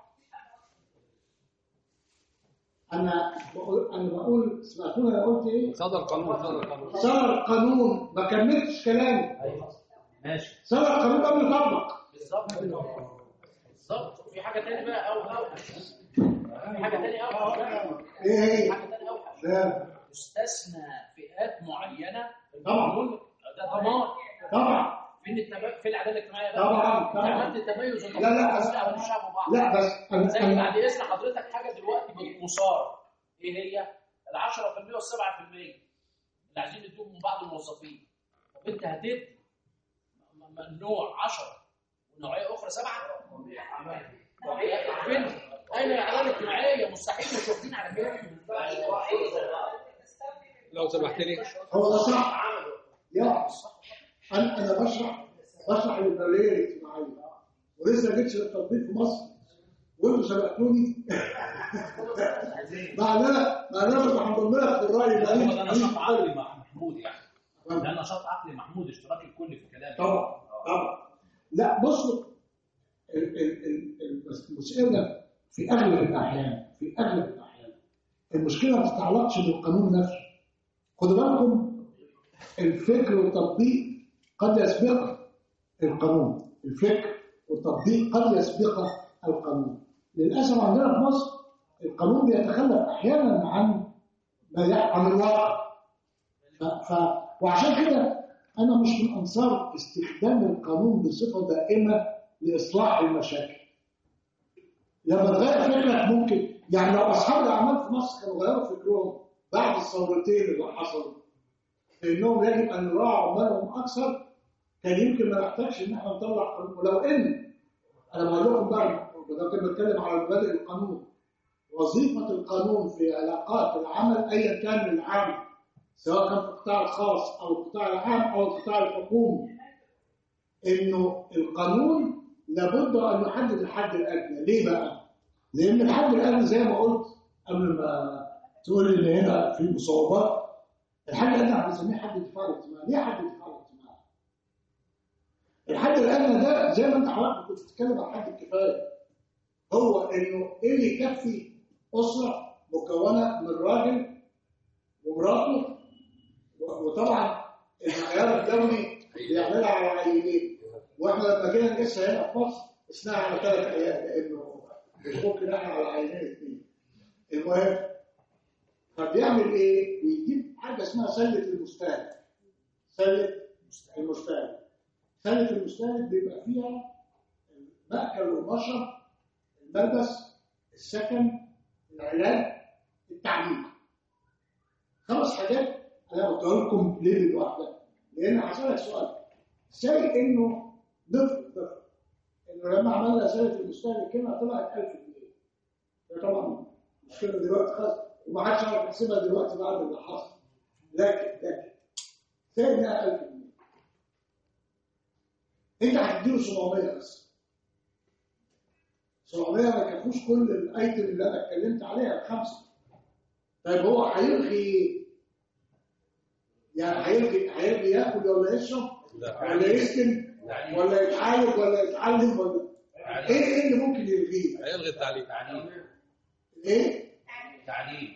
انا بقول انا بقول سمعتوني انا قلت ايه؟ صدر قانون صدر قانون صدر قانون ما كملتش كلامي ماشي صدر قانون قبل يطبق بالظبط بالظبط في حاجه ثانيه بقى او او في حاجه ثانيه او ايه هي؟ حاجه ثانيه اوحش لا تستثنى فئات معينه طبعا. القانون ده ضمان طبعا فين التم... فين العداله الاجتماعيه بقى؟ طبعا، انت طبعا. عملت تميز لا، لا، وتفصيل عن الشعب وبعض لا بس انا زي انا بعد اذن حضرتك حاجه دلوقتي بالمصار ايه هي؟ ال 10% وال 7% اللي عايزين يدوهم من بعض الموظفين طب انت هتدي م- م- نوع 10 ونوعيه اخرى 7 فين؟ اين العداله الاجتماعيه؟ مستحيل مش واخدين على كده لو سمحت لي هو ده صح يا انا انا بشرح بشرح الليبراليه الاجتماعيه ولسه ما جيتش للتطبيق في مصر وانتوا سبقتوني معناه معناه مش هنضم لك في الراي ده هو ده نشاط عقلي مع محمود يعني ده نشاط عقلي محمود اشتراك الكل في كلامه طبعا طبعا لا بصوا ال- ال- ال- المسألة في أغلب الأحيان في أغلب الأحيان المشكلة ما تتعلقش بالقانون نفسه خدوا بالكم الفكر والتطبيق قد يسبق القانون الفكر والتطبيق قد يسبق القانون للأسف عندنا في مصر القانون بيتخلف أحيانا عن ما يح- عن الواقع ف... ف... وعشان كده أنا مش من أنصار استخدام القانون بصفة دائمة لإصلاح المشاكل. لما تغير فكرك ممكن يعني لو أصحاب الأعمال في مصر كانوا غيروا فكرهم بعد الثورتين اللي حصلوا إنهم يجب أن يراعوا عمالهم أكثر كان يمكن ما نحتاجش إن احنا نطلع قانون ولو إن أنا بقول لكم بقى بدل كنا بنتكلم على مبادئ القانون وظيفة القانون في علاقات العمل أيا كان العام سواء كان في القطاع الخاص أو القطاع العام أو القطاع الحكومي إنه القانون لابد أن يحدد الحد الأدنى ليه بقى؟ لأن الحد الأدنى زي ما قلت قبل ما تقول إن هنا في مصوبات الحد الأدنى احنا بنسميه حد الدفاع الاجتماعي ليه حد الدفاع الاجتماعي؟ الحد الأدنى ده زي ما أنت حضرتك كنت بتتكلم عن حد الكفاية هو إنه إيه اللي يكفي أسرة مكونة من راجل ومراته و- وطبعا المعيار الدولي بيعملها على عينين واحنا لما جينا نقيسها هنا في مصر قسناها على ثلاث ايام لانه مش ممكن احنا على عينين اثنين المهم فبيعمل ايه؟ بيجيب حاجه اسمها سله المستهلك سله المستهلك سله المستهلك بيبقى فيها المأكل والمشرب الملبس السكن العلاج التعليم خمس حاجات انا قلتها لكم ليه لوحدها لان هسألك سؤال ازاي انه نفرض نفرض انه لما عملنا رساله المستهلك هنا طلعت 1000 جنيه ده طبعا مشكله دلوقتي خلاص وما حدش عارف يحسبها دلوقتي بعد اللي حصل لكن لكن ازاي انها 1000 جنيه انت هتديله 700 بس 700 ما يكفوش كل الايتم اللي انا اتكلمت عليها الخمسه طيب هو هيلغي يعني هيلغي هيلغي ياكل ولا يشرب لا. ولا يسكن ولا يتعالج ولا يتعلم ولا ايه ايه اللي ممكن يلغيه؟ هيلغي التعليم تعليم ايه؟ تعليم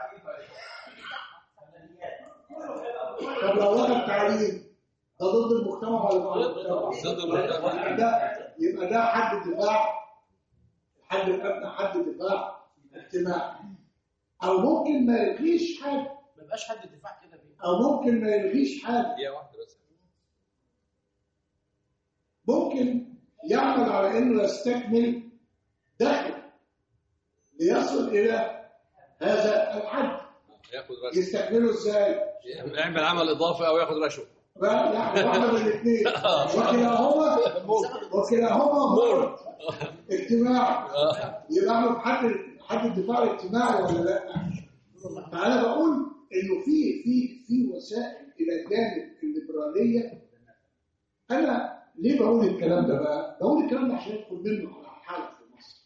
طب لو واخد تعليم ده ضد المجتمع ولا ضد المجتمع؟ ضد المجتمع. يبقى ده يبقى ده حد دفاع الحد الادنى حد دفاع اجتماعي او ممكن ما يلغيش حاجه ما يبقاش حد دفاع كده بيه او ممكن ما يلغيش حاجه دقيقة واحدة بس ممكن يعمل على انه يستكمل دخل ليصل الى هذا الحد ياخد رشوة يستكمله ازاي؟ يعمل عمل إضافي أو ياخد رشوة بقى يعني واحده من الاثنين وكلاهما وكلاهما مرض اجتماعي يبقى اعمل حد حد الدفاع الاجتماعي ولا لا؟ فانا بقول انه في في في وسائل الى جانب الليبراليه انا ليه بقول الكلام ده بقى؟ بقول الكلام ده عشان يدخل منه على حاله في مصر.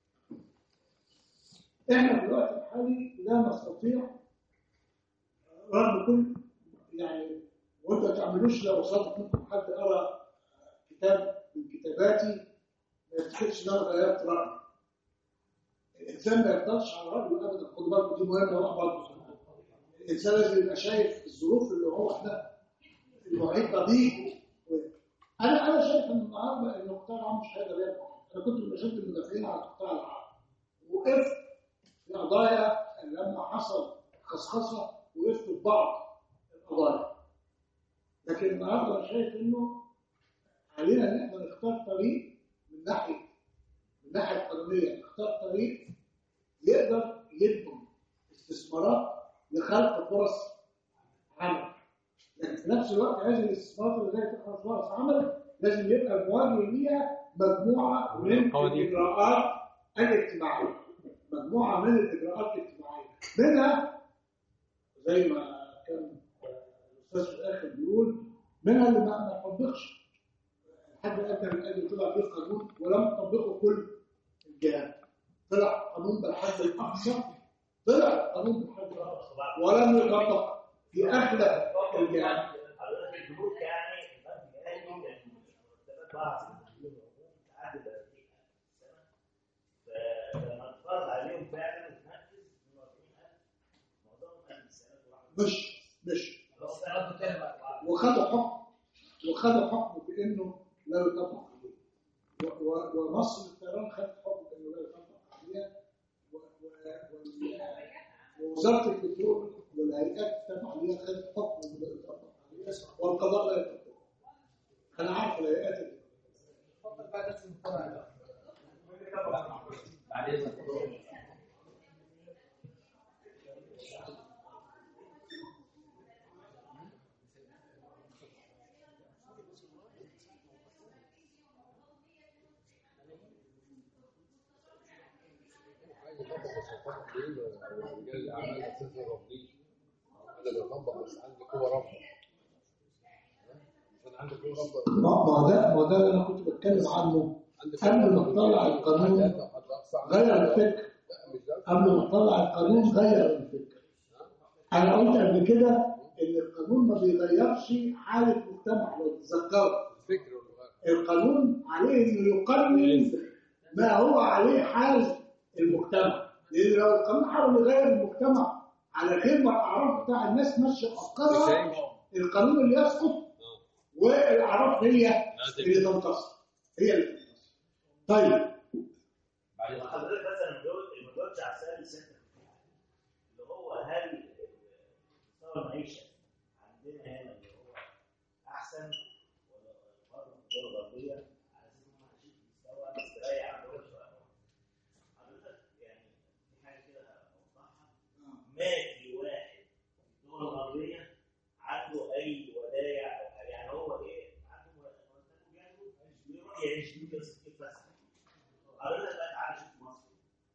احنا في الوقت الحالي لا نستطيع رغم كل يعني وانت ما تعملوش لو صادق منكم حد قرا كتاب من كتاباتي ما يفتكرش ان انا غيرت رايي. الانسان ما يقدرش على رايه ابدا خدوا بالكم دي مهمه بقى برضه. الانسان لازم يبقى شايف الظروف اللي هو احنا المحيطه بيه انا انا شايف ان النهارده ان القطاع العام مش هيقدر يعمل انا كنت من اشد المدافعين على القطاع العام وقفت في قضايا لما حصل خصخصه وقفتوا في بعض القضايا لكن النهارده انا شايف انه علينا ان احنا نختار طريق من ناحيه من الناحيه القانونيه نختار طريق يقدر يدعم استثمارات لخلق فرص عمل لكن في نفس الوقت هذه الاستثمارات اللي زي تخلق فرص عمل لازم يبقى مواجه ليها مجموعه من قوانين. الاجراءات الاجتماعيه مجموعه من الاجراءات الاجتماعيه منها زي ما كان الاستاذ في الاخر بيقول منها اللي ما ما تطبقش الحد الادنى من الاجل طلع فيه قانون ولم تطبقه كل الجهات طلع قانون بالحد الاقصى طلع قانون بالحد الاقصى ولم يطبق في اغلب الجهات حضرتك البنوك يعني البنك الاهلي كان مرتبات بعض تعدي 30000 سنه فلما اتفرض عليهم فعلا وتنفذ 42000 معظمهم قبل السنه مش مش بس رد تاني بقى وخدوا حكم وخدوا حكم بانه لا يطبق عليه و- و- ومصر للطيران خدت حكم بانه لا يطبق عليها و- و- وال- ووزاره البترول والهيئات التابعه عليها خدت حكم انه لا يطبق عليها والقضاء لا يطبقه انا عارف الهيئات اللي اتفضل بقى ناس المقتنع ده بعد اذنك عايز اطبق بس اطبق ليه رجال الاعمال اساسا رافضين انا بطبق بس عندي قوه رفض مش انا عندي قوه رفض ما ما ده ما ده اللي انا كنت بتكلم عنه عندي قبل ما تطلع القانون غير الفكر لا مش ده قبل ما تطلع القانون غير الفكر انا قلت قبل كده ان القانون ما بيغيرش حاله مجتمع لو تتذكروا الفكر والغير القانون عليه انه يقنن ما هو عليه حال المجتمع لان لو القانون حاول يغير المجتمع على غير ما الاعراف بتاع الناس ماشيه مش افكارها هيمشي القانون اللي يسقط والاعراف هي اللي تنتصر هي اللي تنتصر طيب بعد اذنك حضرتك مثلا ما جاوب- ما جاوبتش على السؤال السنتر اللي هو هل مستوى المعيشه عندنا هنا اللي هو احسن ولا بره الدول الغربيه على اساس ان هم عايشين في مستوى مستريح عندهم شويه حضرتك يعني في حاجه كده اوضحها ما في واحد في الدول الغربيه عنده اي ودايع او حاجه يعني هو ايه عنده مرتبه جاهزه ويروح يعيش بيه يتفسح حضرتك بقى تعالى شوف مصر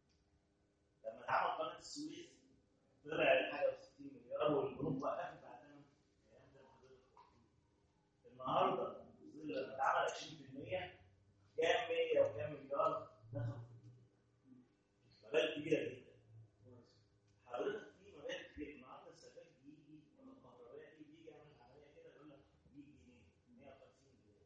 لما اتعمل قناه السويس طلع حاجه و60 مليار والبنوك وقفت بعد ثمان ايام زي ما حضرتك قلت. النهارده في ظل لما اتعمل 20% كام 100 وكام مليار دخلوا مبالغ كبيره جدا حضرتك في مبالغ كبيره النهارده السفاك بيجي ولا الكهربائي بيجي يعمل عمليه كده يقول لك 100 جنيه 150 جنيه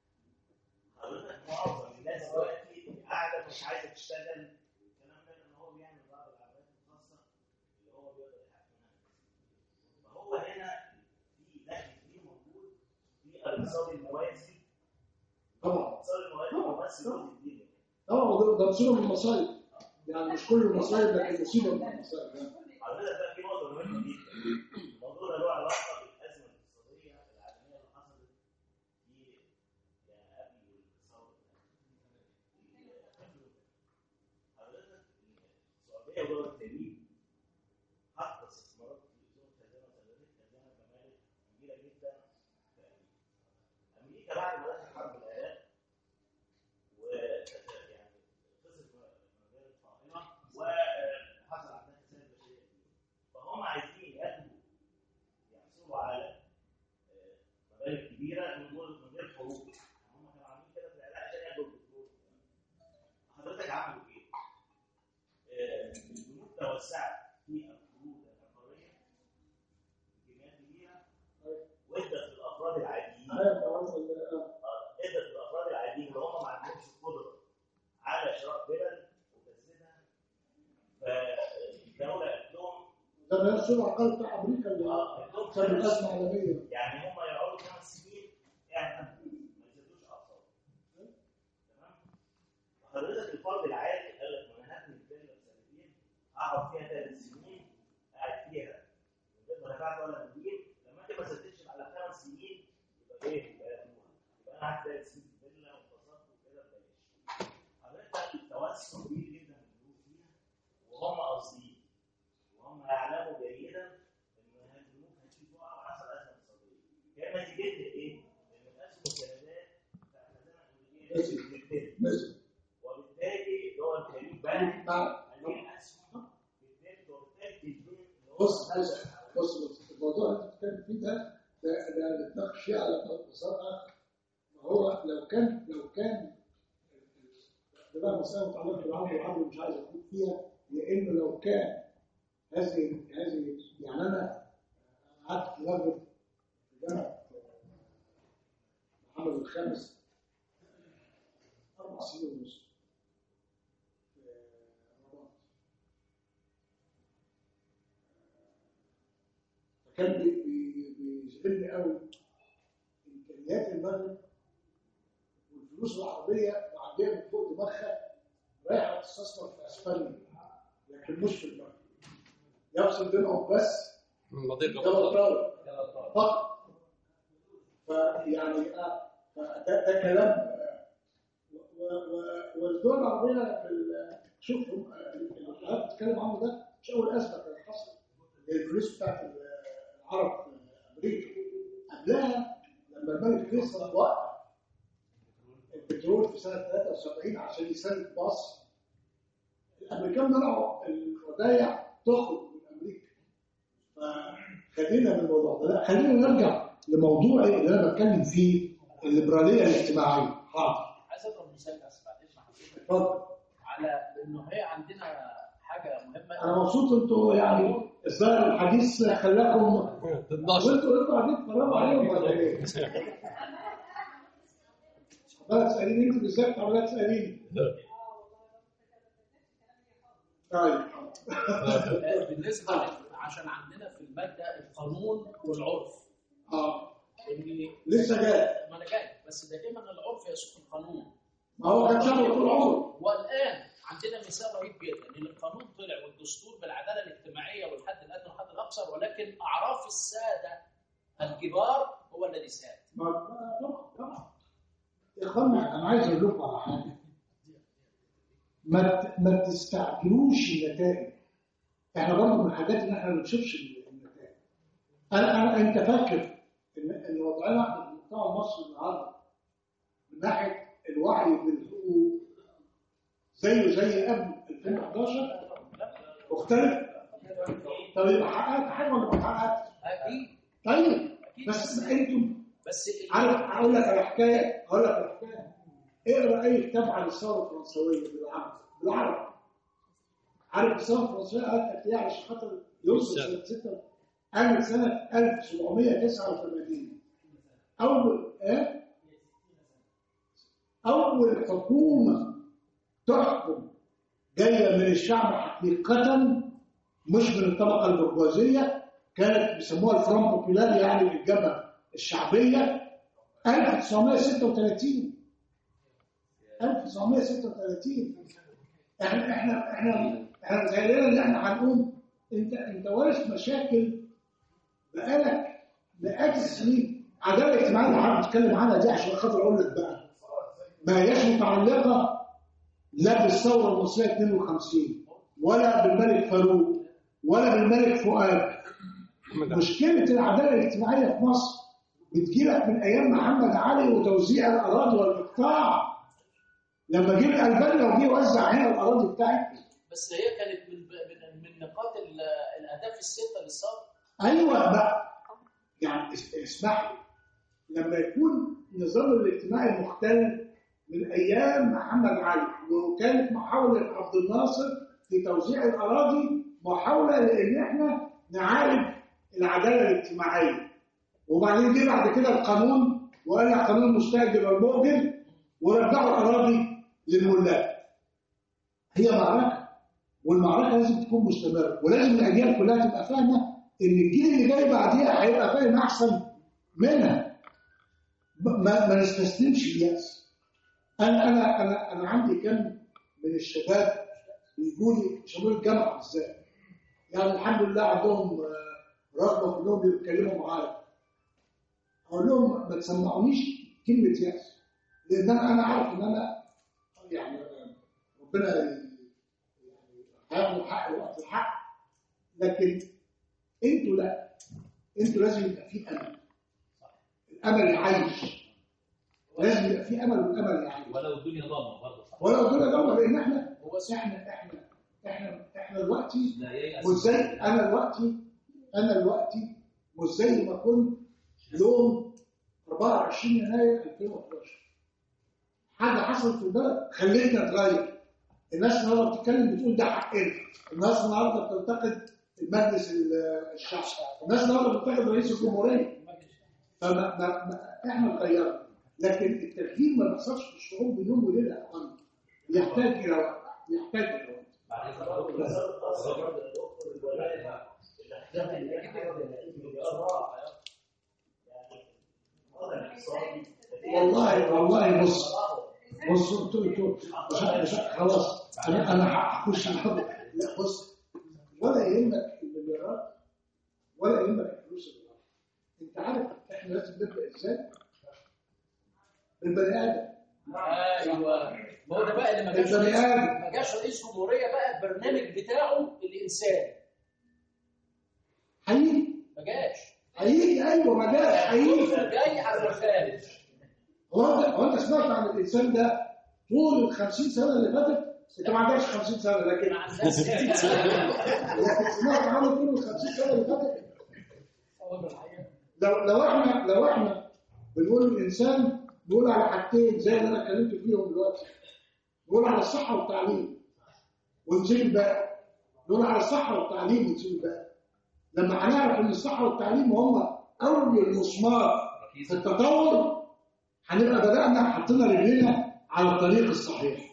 حضرتك معظم الناس دلوقتي قاعده مش عايزه تشتغل الكلام ده ان هو بيعمل بعض العمليات الخاصه اللي هو بيقدر يحقق منها فهو هنا في دخل كبير موجود في الاقتصاد الموازي طبعا الاقتصاد الموازي بيمثل جزء كبير منه. طبعا ده- ده مصيبه من المصايب يعني مش كل المصايب لكن مصيبه من المصايب يعني. حضرتك بقى في نقطه مهمه جدا الموضوع ده له علاقه بالازمه الاقتصاديه العالميه اللي حصلت في يعني قبل الثوره حضرتك السعوديه ودول الخليج حاطه استثمارات في اصول خزانه وسلامات خزانه كمالك كبيره جدا في امريكا امريكا بعد ما دخلت حرب العراق و يعني خسرت مجال الطائره وحصل عندها خسائر بشريه كبيره فهم عايزين ياخدوا يحصلوا على آه، مبالغ كبيره من غير من غير حروب هم كانوا عاملين كده في العراق عشان ياخدوا البترول حضرتك عملوا ايه؟ آه، البنوك توسعت في القروض العقاريه بكميات كبيره وادت للافراد العاديين أيوة، هو ال- ادت للافراد العاديين اللي هم ما عندهمش القدره على شراء فلل وتسديدها فالدوله قالت لهم ده ما السوق العقاري بتاع امريكا اللي اه قالت لهم كان خمس- ازمه عالميه يعني هم يقعدوا خمس سنين يعني ما يسدوش اقساط تمام وحضرتك الفرد العادي قال لك ما انا هبني الفيلا في سنتين اقعد فيها ثلاث سنين آه. عايزين اسهم بالنت وبالتالي الدنيا بص بص بص بص الموضوع اللي بتتكلم فيه ده ده ده نتناقش فيه على مسار اخر ما هو لو كان لو كان ده بقى مسألة متعلقة بالعدل والعدل مش عايز أقول فيها لأنه لو كان هذه هذه يعني أنا قعدت في لجنة في جامعة محمد الخامس أربع سنين ونص في رمضان فكان بي- بي- بيشغلني قوي امكانيات المغرب والفلوس العربيه معديه من فوق دماغها رايحه تستثمر في اسبانيا لكن مش في المغرب يفصل بينهم بس مضيق جبل غطاء طارق فقط فيعني آه، فده ده كلام آه، و- و- والدول العربيه في ال- شوف هم- آه، اللي حضرتك بتتكلم عنه ده مش اول ازمه كانت حصلت الفلوس بتاعت ال- العرب في امريكا قبلها لما الملك فيصل وقف البترول في سنه 73 عشان يساند مصر الامريكان منعوا الودايع تخرج من امريكا فخلينا من الموضوع ده لا خلينا نرجع لموضوعي اللي انا بتكلم فيه الليبراليه الاجتماعيه حاضر عايز اضرب مثال بس معلش مع حضرتك اتفضل على انه هي عندنا حاجه مهمه انا مبسوط انتوا يعني الظاهر الحديث خلاكم 12 وانتوا انتوا قاعدين تتفرجوا عليهم ولا ايه؟ عماله تساليني انت بالذات عماله تساليني طيب بالنسبه عشان عندنا في الماده القانون والعرف اه ان لسه جاي ما انا جاي بس دائما العرف يسوق القانون ما هو كان شغله طول عمره والان عندنا مثال رهيب جدا ان القانون طلع والدستور بالعداله الاجتماعيه والحد الادنى والحد الاقصر ولكن اعراف الساده الكبار هو الذي ساد ما ما- طبعا طبعا يا اخوانا انا عايز اقول لكم على حاجه ما ت- ما تستعجلوش النتائج احنا برضه من الحاجات اللي احنا ما بنشوفش النتائج انا انا انت فاكر ان ان وضعنا احنا في المجتمع المصري النهارده من ناحيه الوعي بالحقوق زيه زي قبل 2011 مختلف طب يبقى حققت حاجه ولا ما حققتش؟ اكيد طيب اكيد بس انتم بس ال- عارف هقول لك على حكايه هقول لك على حكايه اقرا اي كتاب عن الثوره الفرنسويه بالعربي بالعربي عارف الثوره الفرنسويه قالت قد ايه عشان خاطر يوصل سنه 6 قامت سنه 1789 اول ايه اول حكومه تحكم جايه من الشعب حقيقه مش من الطبقه البرجوازيه كانت بيسموها الفرون بوبولار يعني الجبهه الشعبيه 1936 1936 احنا احنا احنا احنا متخيلين ان احنا هنقوم انت انت وارث مشاكل بقالك مئات السنين العداله الاجتماعيه اللي حضرتك بتتكلم عنها دي عشان خاطر اقول لك بقى ما هياش متعلقه لا بالثوره المصريه 52 ولا بالملك فاروق ولا بالملك فؤاد مشكله العداله الاجتماعيه في مصر بتجيلك من ايام محمد علي وتوزيع الاراضي والاقطاع لما جه البانيا وجه يوزع هنا الاراضي بتاعتنا بس هي كانت من من, من نقاط ال- الاهداف السته للثوره ايوه بقى يعني اس- اسمح لي لما يكون النظام الاجتماعي مختلف من ايام محمد علي وكانت محاوله عبد الناصر في توزيع الاراضي محاوله لان احنا نعالج العداله الاجتماعيه وبعدين جه بعد كده القانون وقال لك قانون مستاجر والمؤجر ورجعوا الاراضي للملاك هي معركه والمعركه لازم تكون مستمره ولازم الاجيال كلها تبقى فاهمه ان الجيل اللي جاي بعديها هيبقى فاهم احسن منها ما, ما نستسلمش الياس انا انا انا انا عندي كم من الشباب بيجوا لي شباب الجامعه بالذات يعني الحمد لله عندهم آه، رغبه في انهم يتكلموا معايا اقول لهم ما تسمعونيش كلمه ياس لان انا انا عارف ان انا يعني ربنا يعني هياخد حق وقت الحق لكن انتوا لا انتوا لازم يبقى في امل الامل يعيش لازم يبقى في امل والامل يعيش ولو الدنيا ضلمه برضه صح ولو دول دولة لان احنا هو احنا احنا احنا دلوقتي لا ييأس مش زي انا دلوقتي انا دلوقتي مش زي ما كنت يوم 24 يناير 2011 حاجه حصلت في البلد خلتنا نتغير الناس النهارده بتتكلم بتقول ده حقنا الناس النهارده بتنتقد المجلس ال- الشعبي الناس النهارده بتنتقد رئيس الجمهوريه فما ما ما احنا اتغيرنا لكن التغيير ما بيحصلش في الشعوب بين يوم وليله يا اخوانا يحتاج الى وقت يحتاج الى وقت بعد إذن حضرتك بس. الاحتياط اللي هي حاجه زي 30 مليار راح يعني الوضع الاقتصادي والله والله بص بص انتوا انتوا مش مش خلاص انا انا هخش الحضر لا بص ولا يهمك المليارات ولا يهمك الفلوس اللي راحت. انت عارف احنا لازم نبدا ازاي؟ بالبني ادم ايوه ما هو ده بقى اللي ما جاش البني رئيس- آدم. ما جاش رئيس جمهوريه بقى البرنامج بتاعه الانسان هيجي ما جاش هيجي ايوه ما جاش هيجي جاي على الخارج هو انت هو انت سمعت عن الانسان ده طول ال 50 سنه اللي فاتت انت ما عندكش 50 سنه لكن مع الناس 60 سنه لكن سمعت عنه طول ال 50 سنه اللي فاتت أول الحقيقة. لو لو احنا لو احنا بنقول الانسان نقول على حاجتين زي اللي انا اتكلمت فيهم دلوقتي نقول على الصحه والتعليم ونسيب الباقي نقول على الصحه والتعليم ونسيب الباقي لما هنعرف ان الصحه والتعليم هم اول مسمار في التطور هنبقى بدانا حطينا رجلينا على الطريق الصحيح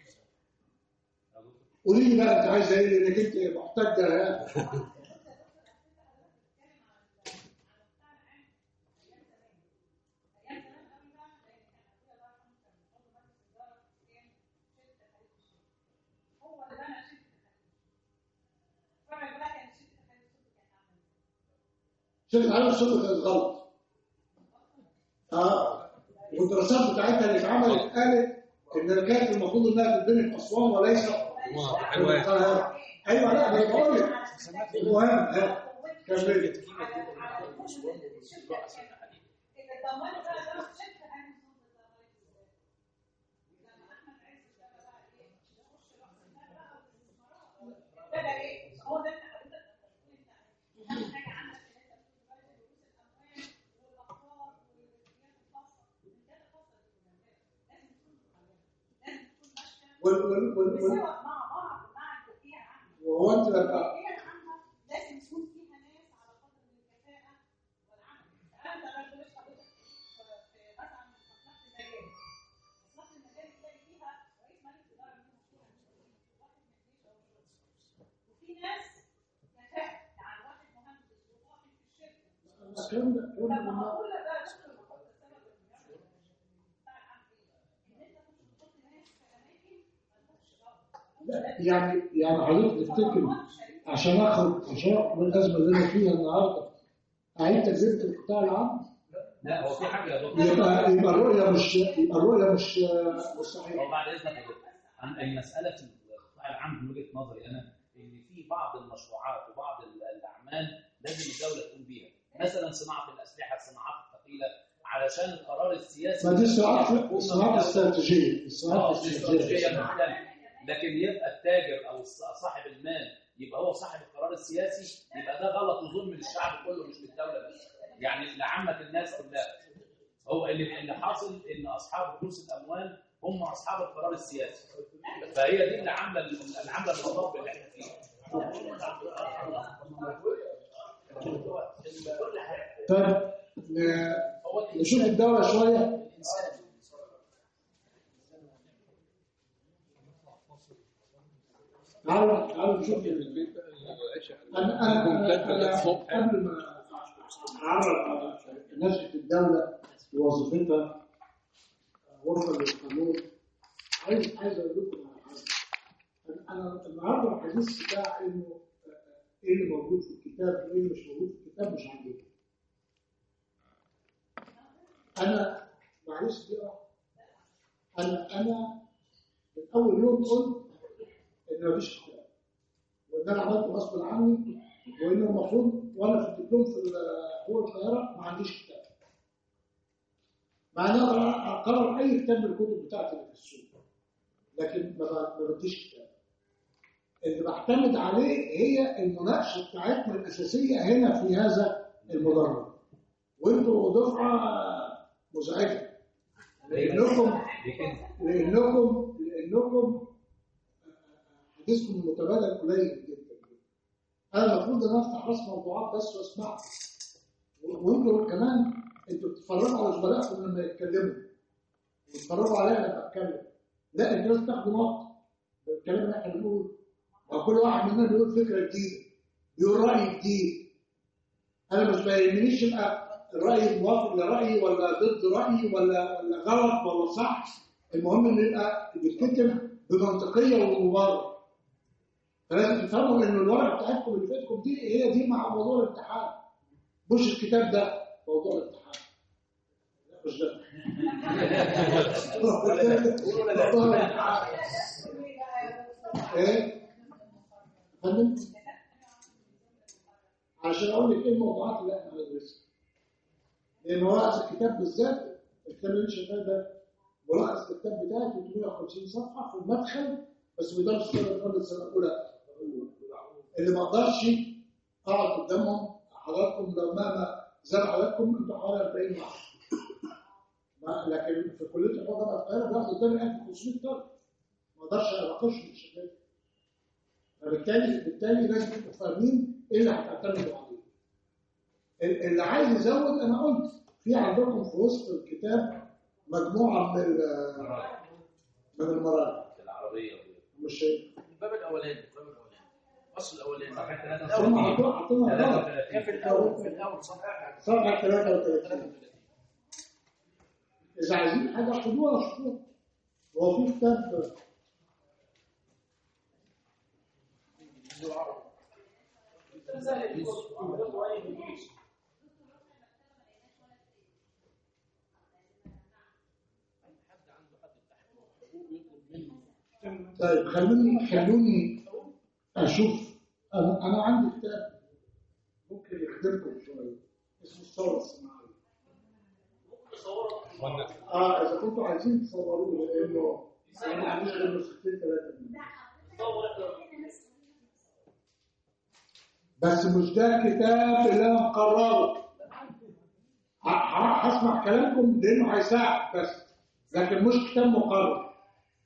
قولي لي بقى انت عايزه ايه لانك انت محتاجه شفت على الصبح كانت غلط اه والدراسات بتاعتها اللي اتعملت قالت ان كانت المفروض انها تتبني في اسوان وليس في القاهره ايوه لا ده أنا بقول لك المهم ها كملت وال وال وال وال وهو انت لما لازم يكون فيها ناس على قدر من الكفاءة والعمل. أنا مثلا بقول لحضرتك في مثلا مصلحة المجال. مصلحة المجال تلاقي فيها رئيس مجلس إدارة منهم فيها مش واحد من الجيش أو الشرطة. وفي ناس كفاءة يعني واحد مهندس وواحد في الشركة. الكلام ده الكلام ده لما من- أقول لك ده دكتور المحافظ السبب المليار بتاع العمل إيه؟ إن أنت مش بتحط ناس في أماكن مالهمش دعوة. لا يعني يعني حضرتك تفتكر عشان اخرج عشان اخرج من الازمه اللي انا فيها النهارده اعيد تجربه القطاع العام لا هو في حاجه يا دكتور يبقى يبقى الرؤيه مش يبقى الرؤيه مش مش هو صحيحه بعد اذنك يا دكتور عن المساله في القطاع العام من وجهه نظري انا ان في بعض المشروعات وبعض ال- الاعمال لازم الدوله تقوم بيها مثلا صناعه الاسلحه الصناعات الثقيله علشان القرار السياسي ما دي الصناعات الحكومة الصناعات والدولة. الاستراتيجيه الصناعات اه دي استراتيجيه الاستراتيجيه مختلفه لكن يبقى التاجر او الص- صاحب المال يبقى هو صاحب القرار السياسي يبقى ده غلط وظلم للشعب كله مش للدوله بس يعني لعامه الناس كلها هو اللي اللي حاصل ان اصحاب رؤوس الاموال هم اصحاب القرار السياسي فهي دي اللي عامله اللي عامله المطب اللي احنا فيه طيب ن- هو نشوف الانسان الدواء شويه الانسان تعالوا تعالوا نشوف البيت بقى العشاء انا انا ممتد انا للصبح قبل ما اعرف على نشأة الدولة ووظيفتها وفقا للقانون عايز عايز اقول لكم على حاجه أنا- انا النهارده الحديث بتاع انه ايه اللي موجود في الكتاب وايه اللي مش موجود في الكتاب مش عندي انا معلش دي واحدة. انا انا من اول يوم قلت ان مفيش كتاب وان انا عملت غصب عني وان المفروض وانا في الدبلوم في حقوق القاهره ما عنديش كتاب مع ان انا اقرر اي كتاب من الكتب بتاعتي اللي في السوق لكن ما ب- ما بديش كتاب اللي بعتمد عليه هي المناقشه بتاعتنا الاساسيه هنا في هذا المدرج وانتوا دفعه مزعجه لانكم لانكم لانكم حديثكم المتبادل قليل جدا انا المفروض ان افتح راس موضوعات بس واسمعها وانتوا كمان انتوا بتتفرجوا على زملائكم لما يتكلموا وتتفرجوا عليا لما اتكلم لا انتوا لازم تاخدوا نقط الكلام اللي احنا بنقوله وكل واحد مننا بيقول فكره جديده بيقول راي جديد انا مش ما يهمنيش يبقى الراي موافق لرايي ولا ضد رايي ولا ولا غلط ولا صح المهم ان يبقى بيتكتب بمنطقيه ومبرر فلازم تفهموا ان الورقه بتاعتكم اللي فاتكم دي هي دي مع موضوع الامتحان مش الكتاب ده موضوع الامتحان لا مش ده موضوع الامتحان ايه فهمت عشان اقول لك ايه الموضوعات اللي احنا هندرسها لان هو هذا الكتاب بالذات الكتاب اللي انت شايفاه ده ملخص الكتاب بتاعي 350 صفحه في المدخل بس بيدرس سنه كل السنه الاولى اللي ما اقدرش اقعد قدامهم حضراتكم لو مهما زاد حضراتكم انتوا حوالي 40 واحد ما- لكن في كليه الحقوق جامعه القاهره بياخد قدامي 1500 طالب ما اقدرش اناقشهم بشكل فبالتالي بالتالي لازم تبقوا فاهمين ايه اللي هتعتمدوا عليه ال- اللي عايز يزود انا قلت في عندكم في وسط الكتاب مجموعه من ال- من المراجع العربيه مش الباب الاولاني الباب الاولاني الفصل الاولاني صفحه هم 33 عطوا- عطونا ضغط. 33 في الاول في الاول صفحه صفحه 33 33 اذا عايزين حاجه خدوها شوفوها هو في كتاب طيب خلوني خلوني اشوف انا انا عندي كتاب ممكن يخدمكم شويه اسمه الثوره الصناعيه اه اذا كنتوا عايزين تصوروه لانه انا ما عنديش غير نسختين ثلاثه منه بس مش ده الكتاب اللي انا مقرره ه- ه- هسمع كلامكم لانه هيساعد بس لكن مش كتاب مقرر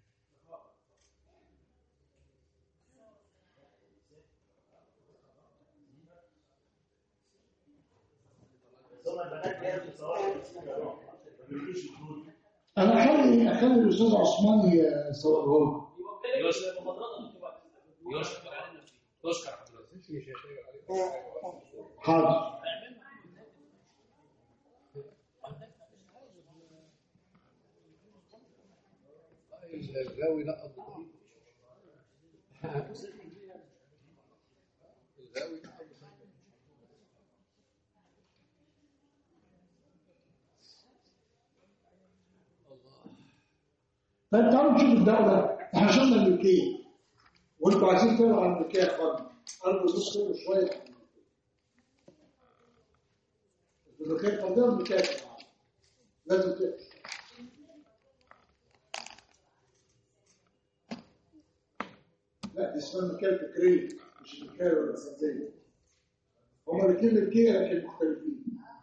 ثم البنات جايه بتصور ما بيجيش الفلوس انا اخلي اخلي الاستاذ عثمان يصوره لكم يشكر تشكر حضرتك حاضر الغاوي لا الغاوي طيب تعالوا نشوف الدولة احنا شفنا الملكية وانتوا عايزين تقروا عن الملكية يا اخوانا ارجو بس تقروا شوية عن الملكية الملكية الفردية والملكية الجماعية لازم تقروا لا دي اسمها الملكية الفكرية مش الملكية الفردية هما الاثنين ملكية لكن مختلفين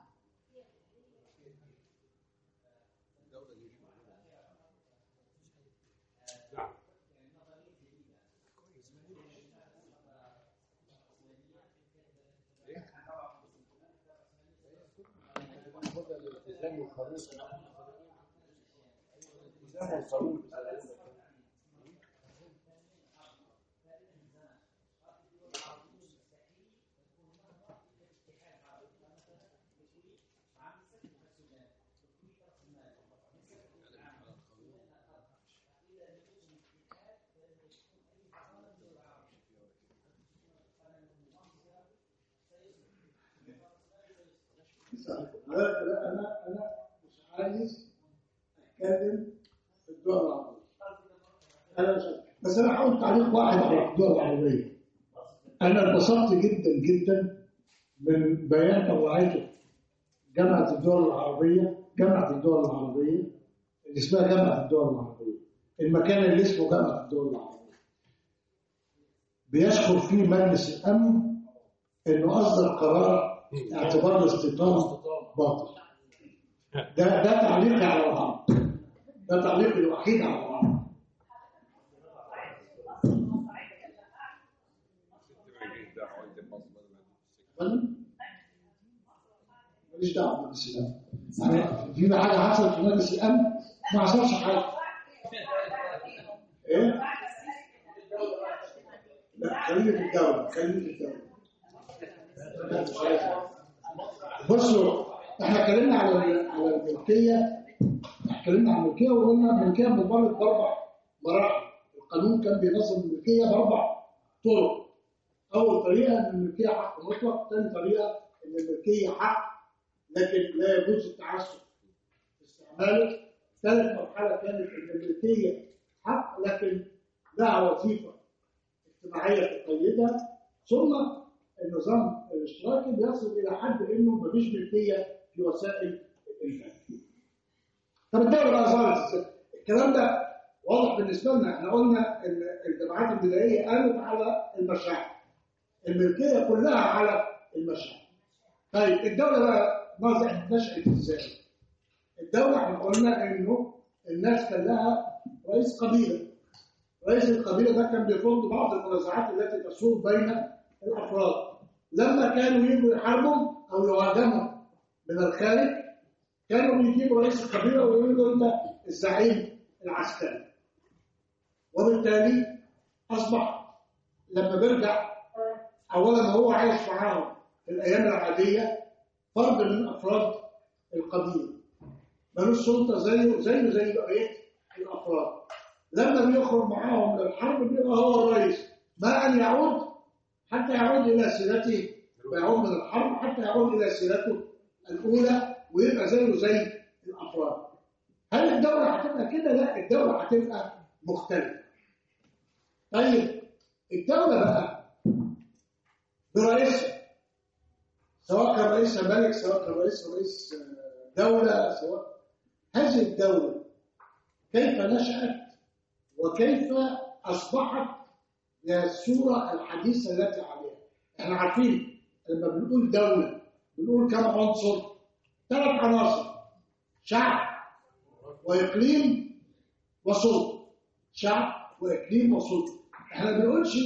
الالتزام والقانون الالتزام والقانون لا لا انا انا مش عايز اتكلم في الدول العربيه انا مش بس انا هقول تعليق واحد على الدول العربيه انا اتبسطت جدا جدا من بيان توعيته جامعه الدول العربيه جامعه الدول العربيه اللي اسمها جامعه الدول العربيه المكان اللي اسمه جامعه الدول العربيه بيشكر فيه مجلس الامن انه اصدر قرار اعتبار الاستيطان باطل ده ده تعليقي على العرب ده تعليقي الوحيد على العرب ماليش دعوه بمجلس الامن يعني في حاجه حصلت في مجلس الامن ما حصلش حاجه ايه؟ لا خليني في الدوله خليني في الدوله بصوا احنا اتكلمنا على ال- على الملكيه اتكلمنا عن الملكيه وقلنا الملكيه بتمر باربع مراحل القانون كان بينظم الملكيه باربع طرق اول طريقه ان الملكيه حق مطلق ثاني طريقه ان الملكيه حق لكن لا يجوز التعسف في استعماله ثالث مرحله كانت ان الملكيه حق لكن لها وظيفه اجتماعيه تقيدها ثم النظام الاشتراكي بيصل الى حد انه مفيش ملكيه في وسائل الانتاج. طب الدوله بقى ظهرت ازاي؟ الكلام ده واضح بالنسبه لنا احنا قلنا ان الجماعات البدائيه قامت على المشاعر. الملكيه كلها على المشاعر. طيب الدوله بقى نظرت نشأت ازاي؟ الدوله احنا قلنا انه الناس كان لها رئيس قبيله. رئيس القبيله ده كان بيفرض بعض المنازعات التي تثور بين الافراد. لما كانوا يجوا يحاربوا او يهاجموا من الخارج كانوا بيجيبوا رئيس القبيله ويقولوا له انت الزعيم العسكري. وبالتالي اصبح لما بيرجع اولا هو عايش معاهم في الايام العاديه فرد من افراد القبيله ملوش سلطه زيه زيه زي بقيه الافراد لما بيخرج معاهم للحرب بيبقى هو الرئيس ما ان يعود حتى يعود الى سيرته ويعود من الحرب حتى يعود الى سيرته الاولى ويبقى زيه زي الافراد هل الدوله هتبقى كده؟ لا الدوله هتبقى مختلفه طيب الدوله بقى برئيسها سواء كان رئيس ملك سواء كان رئيس رئيس دولة سواء هذه الدولة كيف نشأت وكيف أصبحت للصورة الحديثة التي عليها احنا عارفين لما بنقول دولة بنقول كم عنصر ثلاث عناصر شعب وإقليم وسلطة شعب وإقليم وسلطة احنا ما بنقولش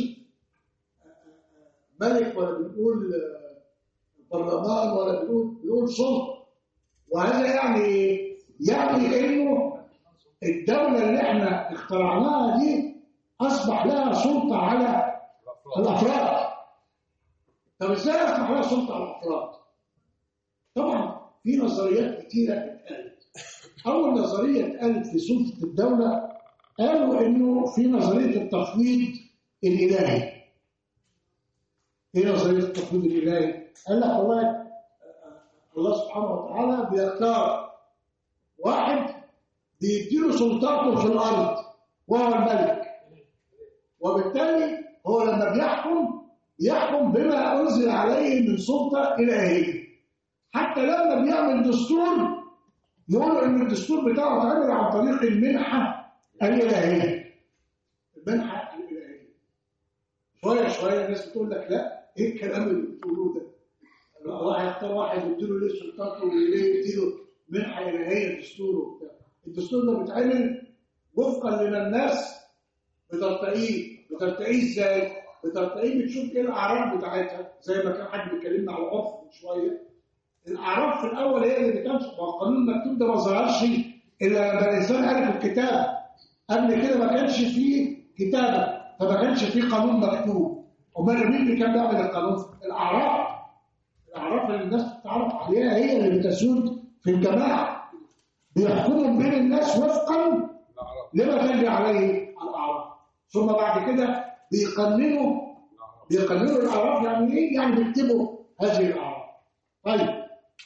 ملك ولا بنقول برلمان ولا بنقول بنقول سلطه وهذا يعني ايه؟ يعني انه الدوله اللي احنا اخترعناها دي اصبح لها سلطه على الافراد طب ازاي اصبح لها سلطه على الافراد؟ طبعا في نظريات كتيره اتقالت اول نظريه اتقالت في سلطه الدوله قالوا انه في نظريه التفويض الالهي ايه نظريه التفويض الالهي؟ قال لك والله الله سبحانه وتعالى بيختار واحد بيديله سلطاته في الارض وهو الملك وبالتالي هو لما بيحكم يحكم بما انزل عليه من سلطه الهيه حتى لما بيعمل دستور يقولوا ان الدستور بتاعه اتعمل عن طريق المنحه الالهيه المنحه الالهيه شويه شويه الناس بتقول لك لا ايه الكلام اللي بتقولوه ده؟ الله هيختار واحد يديله ليه سلطاته وليه يديله منحه الهيه دستور وبتاع الدستور ده بيتعمل وفقا لما الناس بترتقيه بترتقيه ازاي؟ بترتقيه بتشوف ايه الاعراف بتاعتها زي ما كان حد بيكلمنا على العرف من شويه الاعراف في الاول هي اللي بتمشي ما هو القانون المكتوب ده ما ظهرش الا لما الانسان عرف الكتاب قبل كده ما كانش فيه كتابه فما كانش فيه قانون مكتوب امال مين اللي كان بيعمل القانون؟ الاعراف الاعراف اللي الناس بتتعرف عليها هي اللي بتسود في الجماعه بيحكموا بين الناس وفقا لما تجري عليه الاعراف ثم بعد كده بيقننوا بيقننوا الاعراف يعني ايه؟ يعني بيكتبوا هذه الاعراف طيب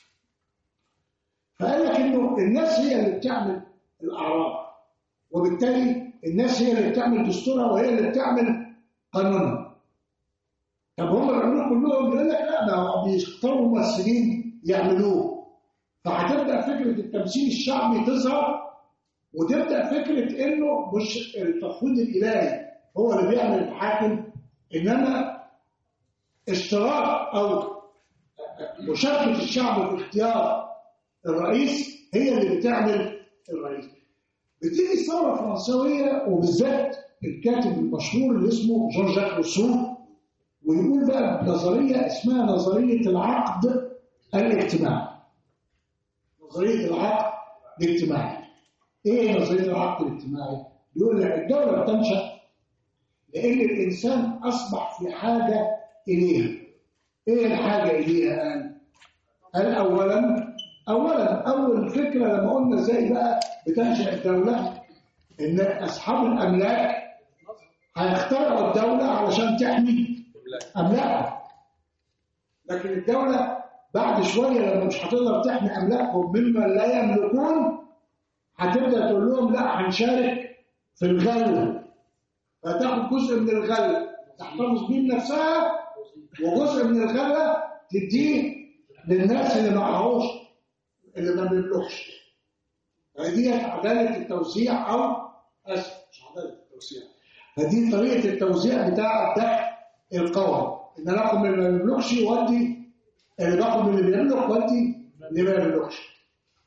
فقال لك انه الناس هي اللي بتعمل الاعراف وبالتالي الناس هي اللي بتعمل دستورها وهي اللي بتعمل قانونها طب هم بيعملوه كلهم يقول لك لا ده بيختاروا ممثلين يعملوه فهتبدا فكره التمثيل الشعبي تظهر وتبدا فكره انه مش التفويض الالهي هو اللي بيعمل الحاكم انما اشتراك او مشاركه الشعب في اختيار الرئيس هي اللي بتعمل الرئيس بتيجي الثوره الفرنسويه وبالذات الكاتب المشهور اللي اسمه جون جاك روسو ويقول بقى نظريه اسمها نظريه العقد الاجتماعي نظريه العقد الاجتماعي ايه نظريه العقد الاجتماعي يقول لك الدوله بتنشا لان الانسان اصبح في حاجه اليها ايه الحاجه اليها قال قال اولا اولا اول فكره لما قلنا ازاي بقى بتنشا الدوله ان اصحاب الاملاك هيخترعوا الدوله علشان تحمي املاكهم لكن الدوله بعد شويه لما مش هتقدر تحمي املاكهم ممن لا يملكون هتبدا تقول لهم لا هنشارك في الغله فتاخد جزء من الغله تحتفظ بيه لنفسها وجزء من الغله تديه للناس اللي معهوش اللي ما بيملكش فدي عداله التوزيع او اسف مش عداله التوزيع فدي طريقه التوزيع بتاع الدخل القومي ان انا اخد من اللي ما بيملكش وادي اللي باخد من اللي بيملك وادي اللي ما بيملكش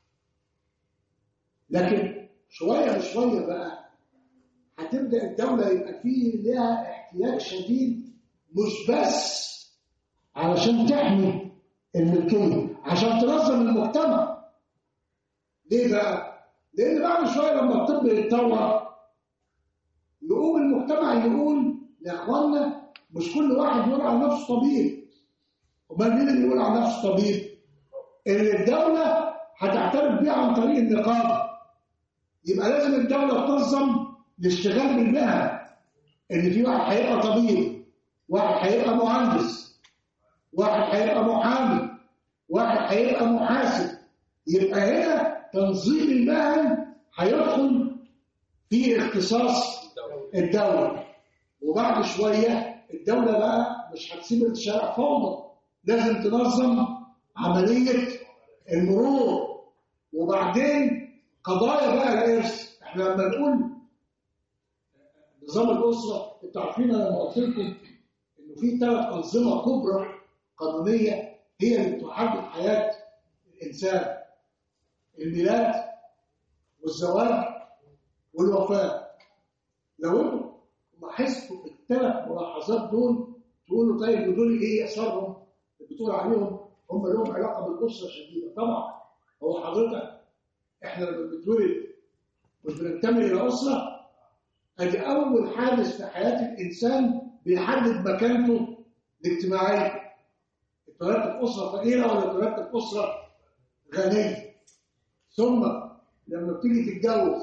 لكن شويه بشويه بقى هتبدا الدوله يبقى فيه لها احتياج شديد مش بس علشان تحمي الملكيه عشان تنظم المجتمع ليه بقى؟ لان بعد شويه لما الطب يتطور يقوم المجتمع يقول يا اخوانا مش كل واحد يقول على نفسه طبيب امال مين اللي يقول على نفسه طبيب؟ اللي الدوله هتعترف بيه عن طريق النقابه يبقى لازم الدوله تنظم الاشتغال بالمهن ان في واحد هيبقى طبيب واحد هيبقى مهندس واحد هيبقى محامي واحد هيبقى محاسب يبقى هنا تنظيم المهن هيدخل في اختصاص الدولة وبعد شوية الدولة بقى مش هتسيب الشارع فوضى لازم تنظم عملية المرور وبعدين قضايا بقى الإرث احنا لما نقول نظام الأسرة انتوا عارفين أنا لما قلت لكم إنه في ثلاث أنظمة كبرى قانونية هي اللي بتحدد حياة الإنسان الميلاد والزواج والوفاة لو انتوا لاحظتوا في الثلاث ملاحظات دول تقولوا طيب ودول ايه اثرهم بتقول عليهم هم لهم علاقه بالاسره شديده طبعا هو حضرتك احنا لما بنتولد مش بننتمي الى اسره ادي اول حادث في حياه الانسان بيحدد مكانته الاجتماعيه اتولدت في اسره فقيره ولا اتولدت في اسره غنيه ثم لما بتيجي تتجوز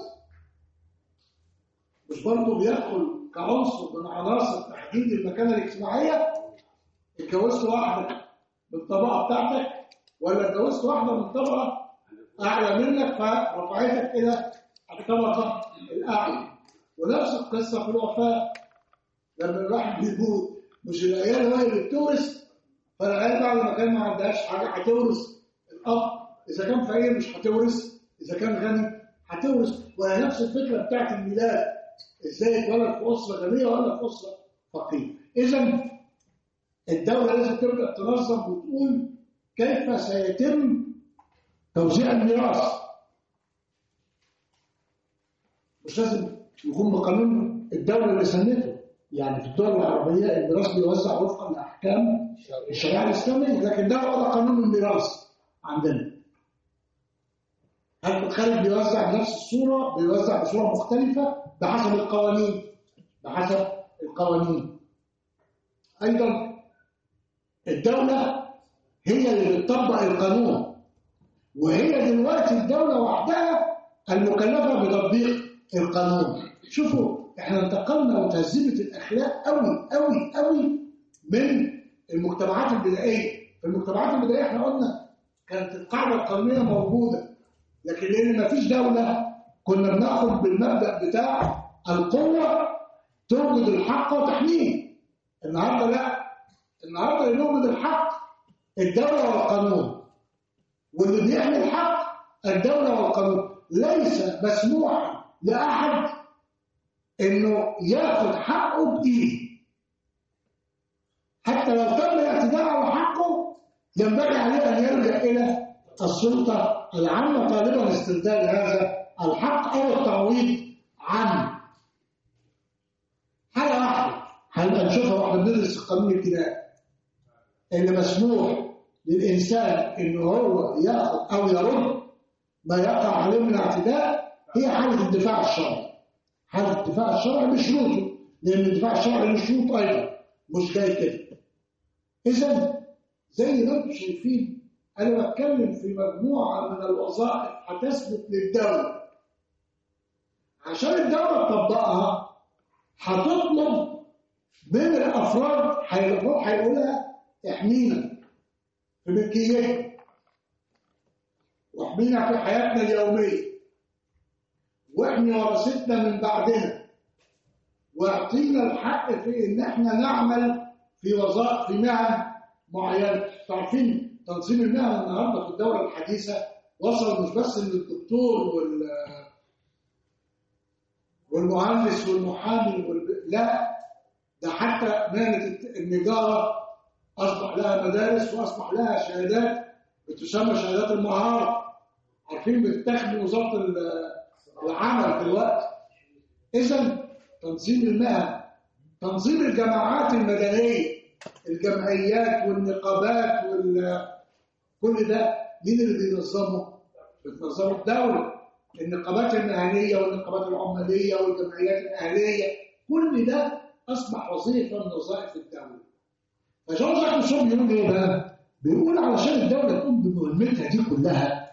مش برضه بيدخل كعنصر من عناصر تحديد المكانه الاجتماعيه اتجوزت واحده بالطبقه بتاعتك ولا اتجوزت واحده من طبقه اعلى منك فرفعتك الى الطبقه الاعلى ونفس القصه في الوفاه لما الواحد بيموت مش العيال هو اللي بتورث فالعيال بعد ما كان ما عندهاش حاجه هتورث الاب اذا كان فقير مش هتورث اذا كان غني هتورث وهي نفس الفكره بتاعت الميلاد ازاي اتولد في اسره غنيه ولا في اسره فقيره اذا الدوله لازم تبدا تنظم وتقول كيف سيتم توزيع الميراث مش لازم يكون بقانون الدوله اللي سنته يعني في الدول العربيه الميراث بيوزع وفقا لاحكام الشريعه الاسلاميه لكن ده هو قانون الميراث عندنا هل الخارج بيوزع بنفس الصورة بيوزع بصورة مختلفة بحسب القوانين بحسب القوانين أيضا الدولة هي اللي بتطبق القانون وهي دلوقتي الدولة وحدها المكلفة بتطبيق القانون شوفوا احنا انتقلنا وتهذبت الأخلاق قوي قوي قوي من المجتمعات البدائية في المجتمعات البدائية احنا قلنا كانت القاعدة القانونية موجودة لكن لان ما فيش دوله كنا بناخد بالمبدا بتاع القوه توجد الحق وتحميه النهارده لا النهارده اللي يوجد الحق الدوله والقانون واللي بيحمي الحق الدوله والقانون ليس مسموحا لاحد انه ياخد حقه بايده حتى لو تم الاعتداء على حقه ينبغي عليه ان يلجا الى السلطه العامه طالبا استرداد هذا الحق او التعويض عنه. حاجه واحده هنبقى نشوفها واحنا بندرس القانون الابتدائي ان مسموح للانسان ان هو ياخذ او يرد ما يقع عليه من الاعتداء هي حاله الدفاع الشرعي. حاله الدفاع الشرعي بشروطه لان الدفاع الشرعي له شروط ايضا مش جاي كده. اذا زي ما انتم شايفين انا بتكلم في مجموعه من الوظائف هتثبت للدوله عشان الدوله تطبقها هتطلب من الافراد هيقول- هيقولها احمينا في ملكيتنا واحمينا في حياتنا اليوميه واحمي ورثتنا من بعدنا واعطينا الحق في ان احنا نعمل في وظائف في مهن معينه تعرفين تنظيم المهن النهارده في الدوله الحديثه وصل مش بس للدكتور وال والمهندس والمحامي وال... لا ده حتى مهنه النجاره اصبح لها مدارس واصبح لها شهادات بتسمى شهادات المهاره عارفين بتتاخد من وزاره ال- العمل دلوقتي اذا تنظيم المهن تنظيم الجماعات المدنيه الجمعيات والنقابات وال كل ده مين اللي بينظمه؟ بتنظمه الدوله النقابات المهنيه والنقابات العماليه والجمعيات الاهليه كل ده اصبح وظيفه من وظائف الدوله فجون جاك روسو بيقول ايه بقى؟ بيقول علشان الدوله تقوم بمهمتها دي كلها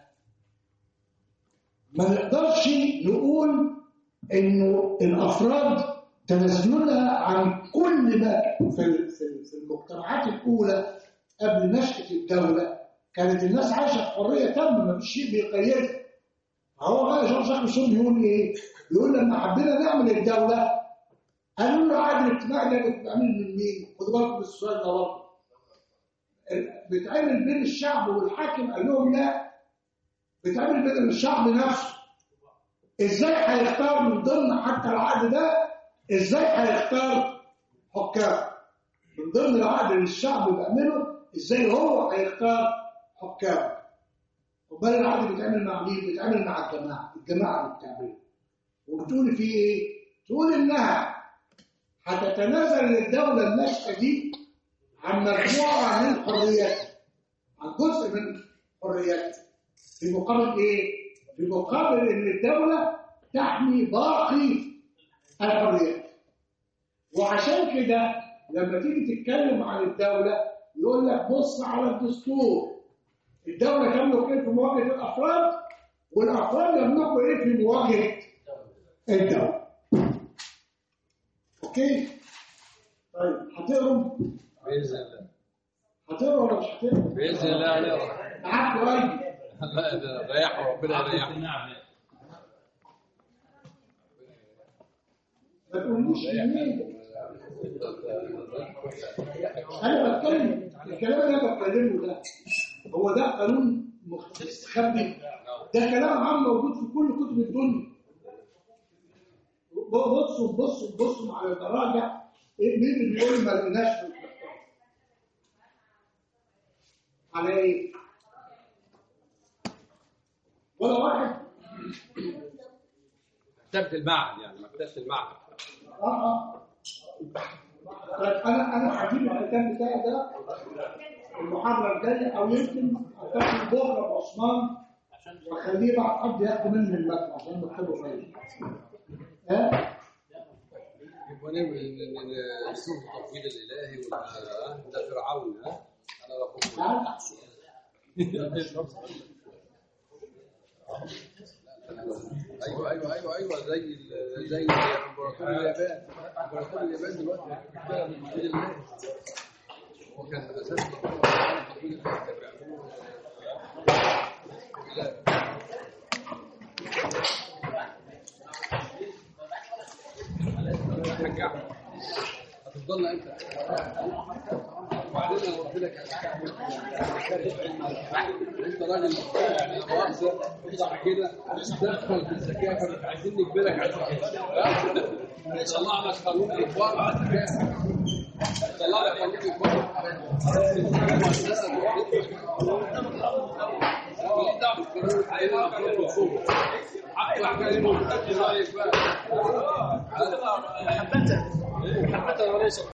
ما نقدرش نقول انه الافراد تنازلونها عن كل ما في ال- في ال- في المجتمعات الاولى قبل نشاه الدوله كانت الناس عايشه في حريه تامه ما فيش شيء بيقيدها هو بقى جون جاك روسو بيقول ايه؟ بيقول لما حبينا نعمل الدوله قالوا له عادل الاجتماعي ده بتتعمل من مين؟ خدوا بالكم من السؤال ده برضه بيتعمل بين الشعب والحاكم قال لهم لا بيتعمل بين الشعب نفسه ازاي هيختار من ضمن حتى العقد ده ازاي هيختار حكام من ضمن العقد اللي الشعب بيعمله ازاي هو هيختار حكام امال العقد بيتعمل مع مين؟ بيتعمل مع الجماعه الجماعه اللي بتعمله وبتقول فيه ايه؟ تقول انها هتتنازل للدوله الناشئه دي عن مجموعه من حرياتها عن جزء من حرياتها في مقابل ايه؟ في مقابل ان الدوله تحمي باقي الحريات وعشان كده لما تيجي تتكلم عن الدوله يقول لك بص على الدستور الدوله تملك ايه في مواجهه الافراد والافراد يملكوا ايه في مواجهه الدوله اوكي طيب هتقروا باذن الله هتقروا ولا مش هتقروا؟ باذن الله هنقرا معاك قريب لا ده ريحوا ربنا يريحهم نعم ما تقوليش ليه انا بتكلم الكلام اللي انا بتكلمه ده هو ده قانون مستخبي ده كلام عام موجود في كل كتب الدنيا بصوا بصوا بصوا على المراجع إيه مين اللي بيقول ما لقيناش في الكتاب على ايه؟ ولا واحد مكتبه المعهد يعني مكتبه المعهد اه اه طيب انا انا هجيب الكتاب بتاعي ده المحاضره الجايه او يمكن اكتب بكره بعثمان واخليه بعد حد ياخد مني المكتب عشان نكتبه كويس ها يبقى نعمل اسلوب التطويل الالهي وال- ده فرعون ها انا ربكم ها ايوه ايوه ايوه ايوه زي ال- زي امبراطور اليابان امبراطور اليابان دلوقتي بيشتغل من تطويل الله هو كان اساس تطويل الله كان بيعملوه حاج احمد هتفضلنا انت وبعدين انا قلت لك انت راجل يعني لا مؤاخذه اطلع كده تدخل في الذكاء فمش عايزين نجبرك على الذكاء طلعنا قانون اجبار على الذكاء طلع لك قانون يكون مؤسسه ماليش دعوه بالقانون الحقيقي قانون الخصوم حق الاحكام رايك بقى حبتها حبتها يا ريس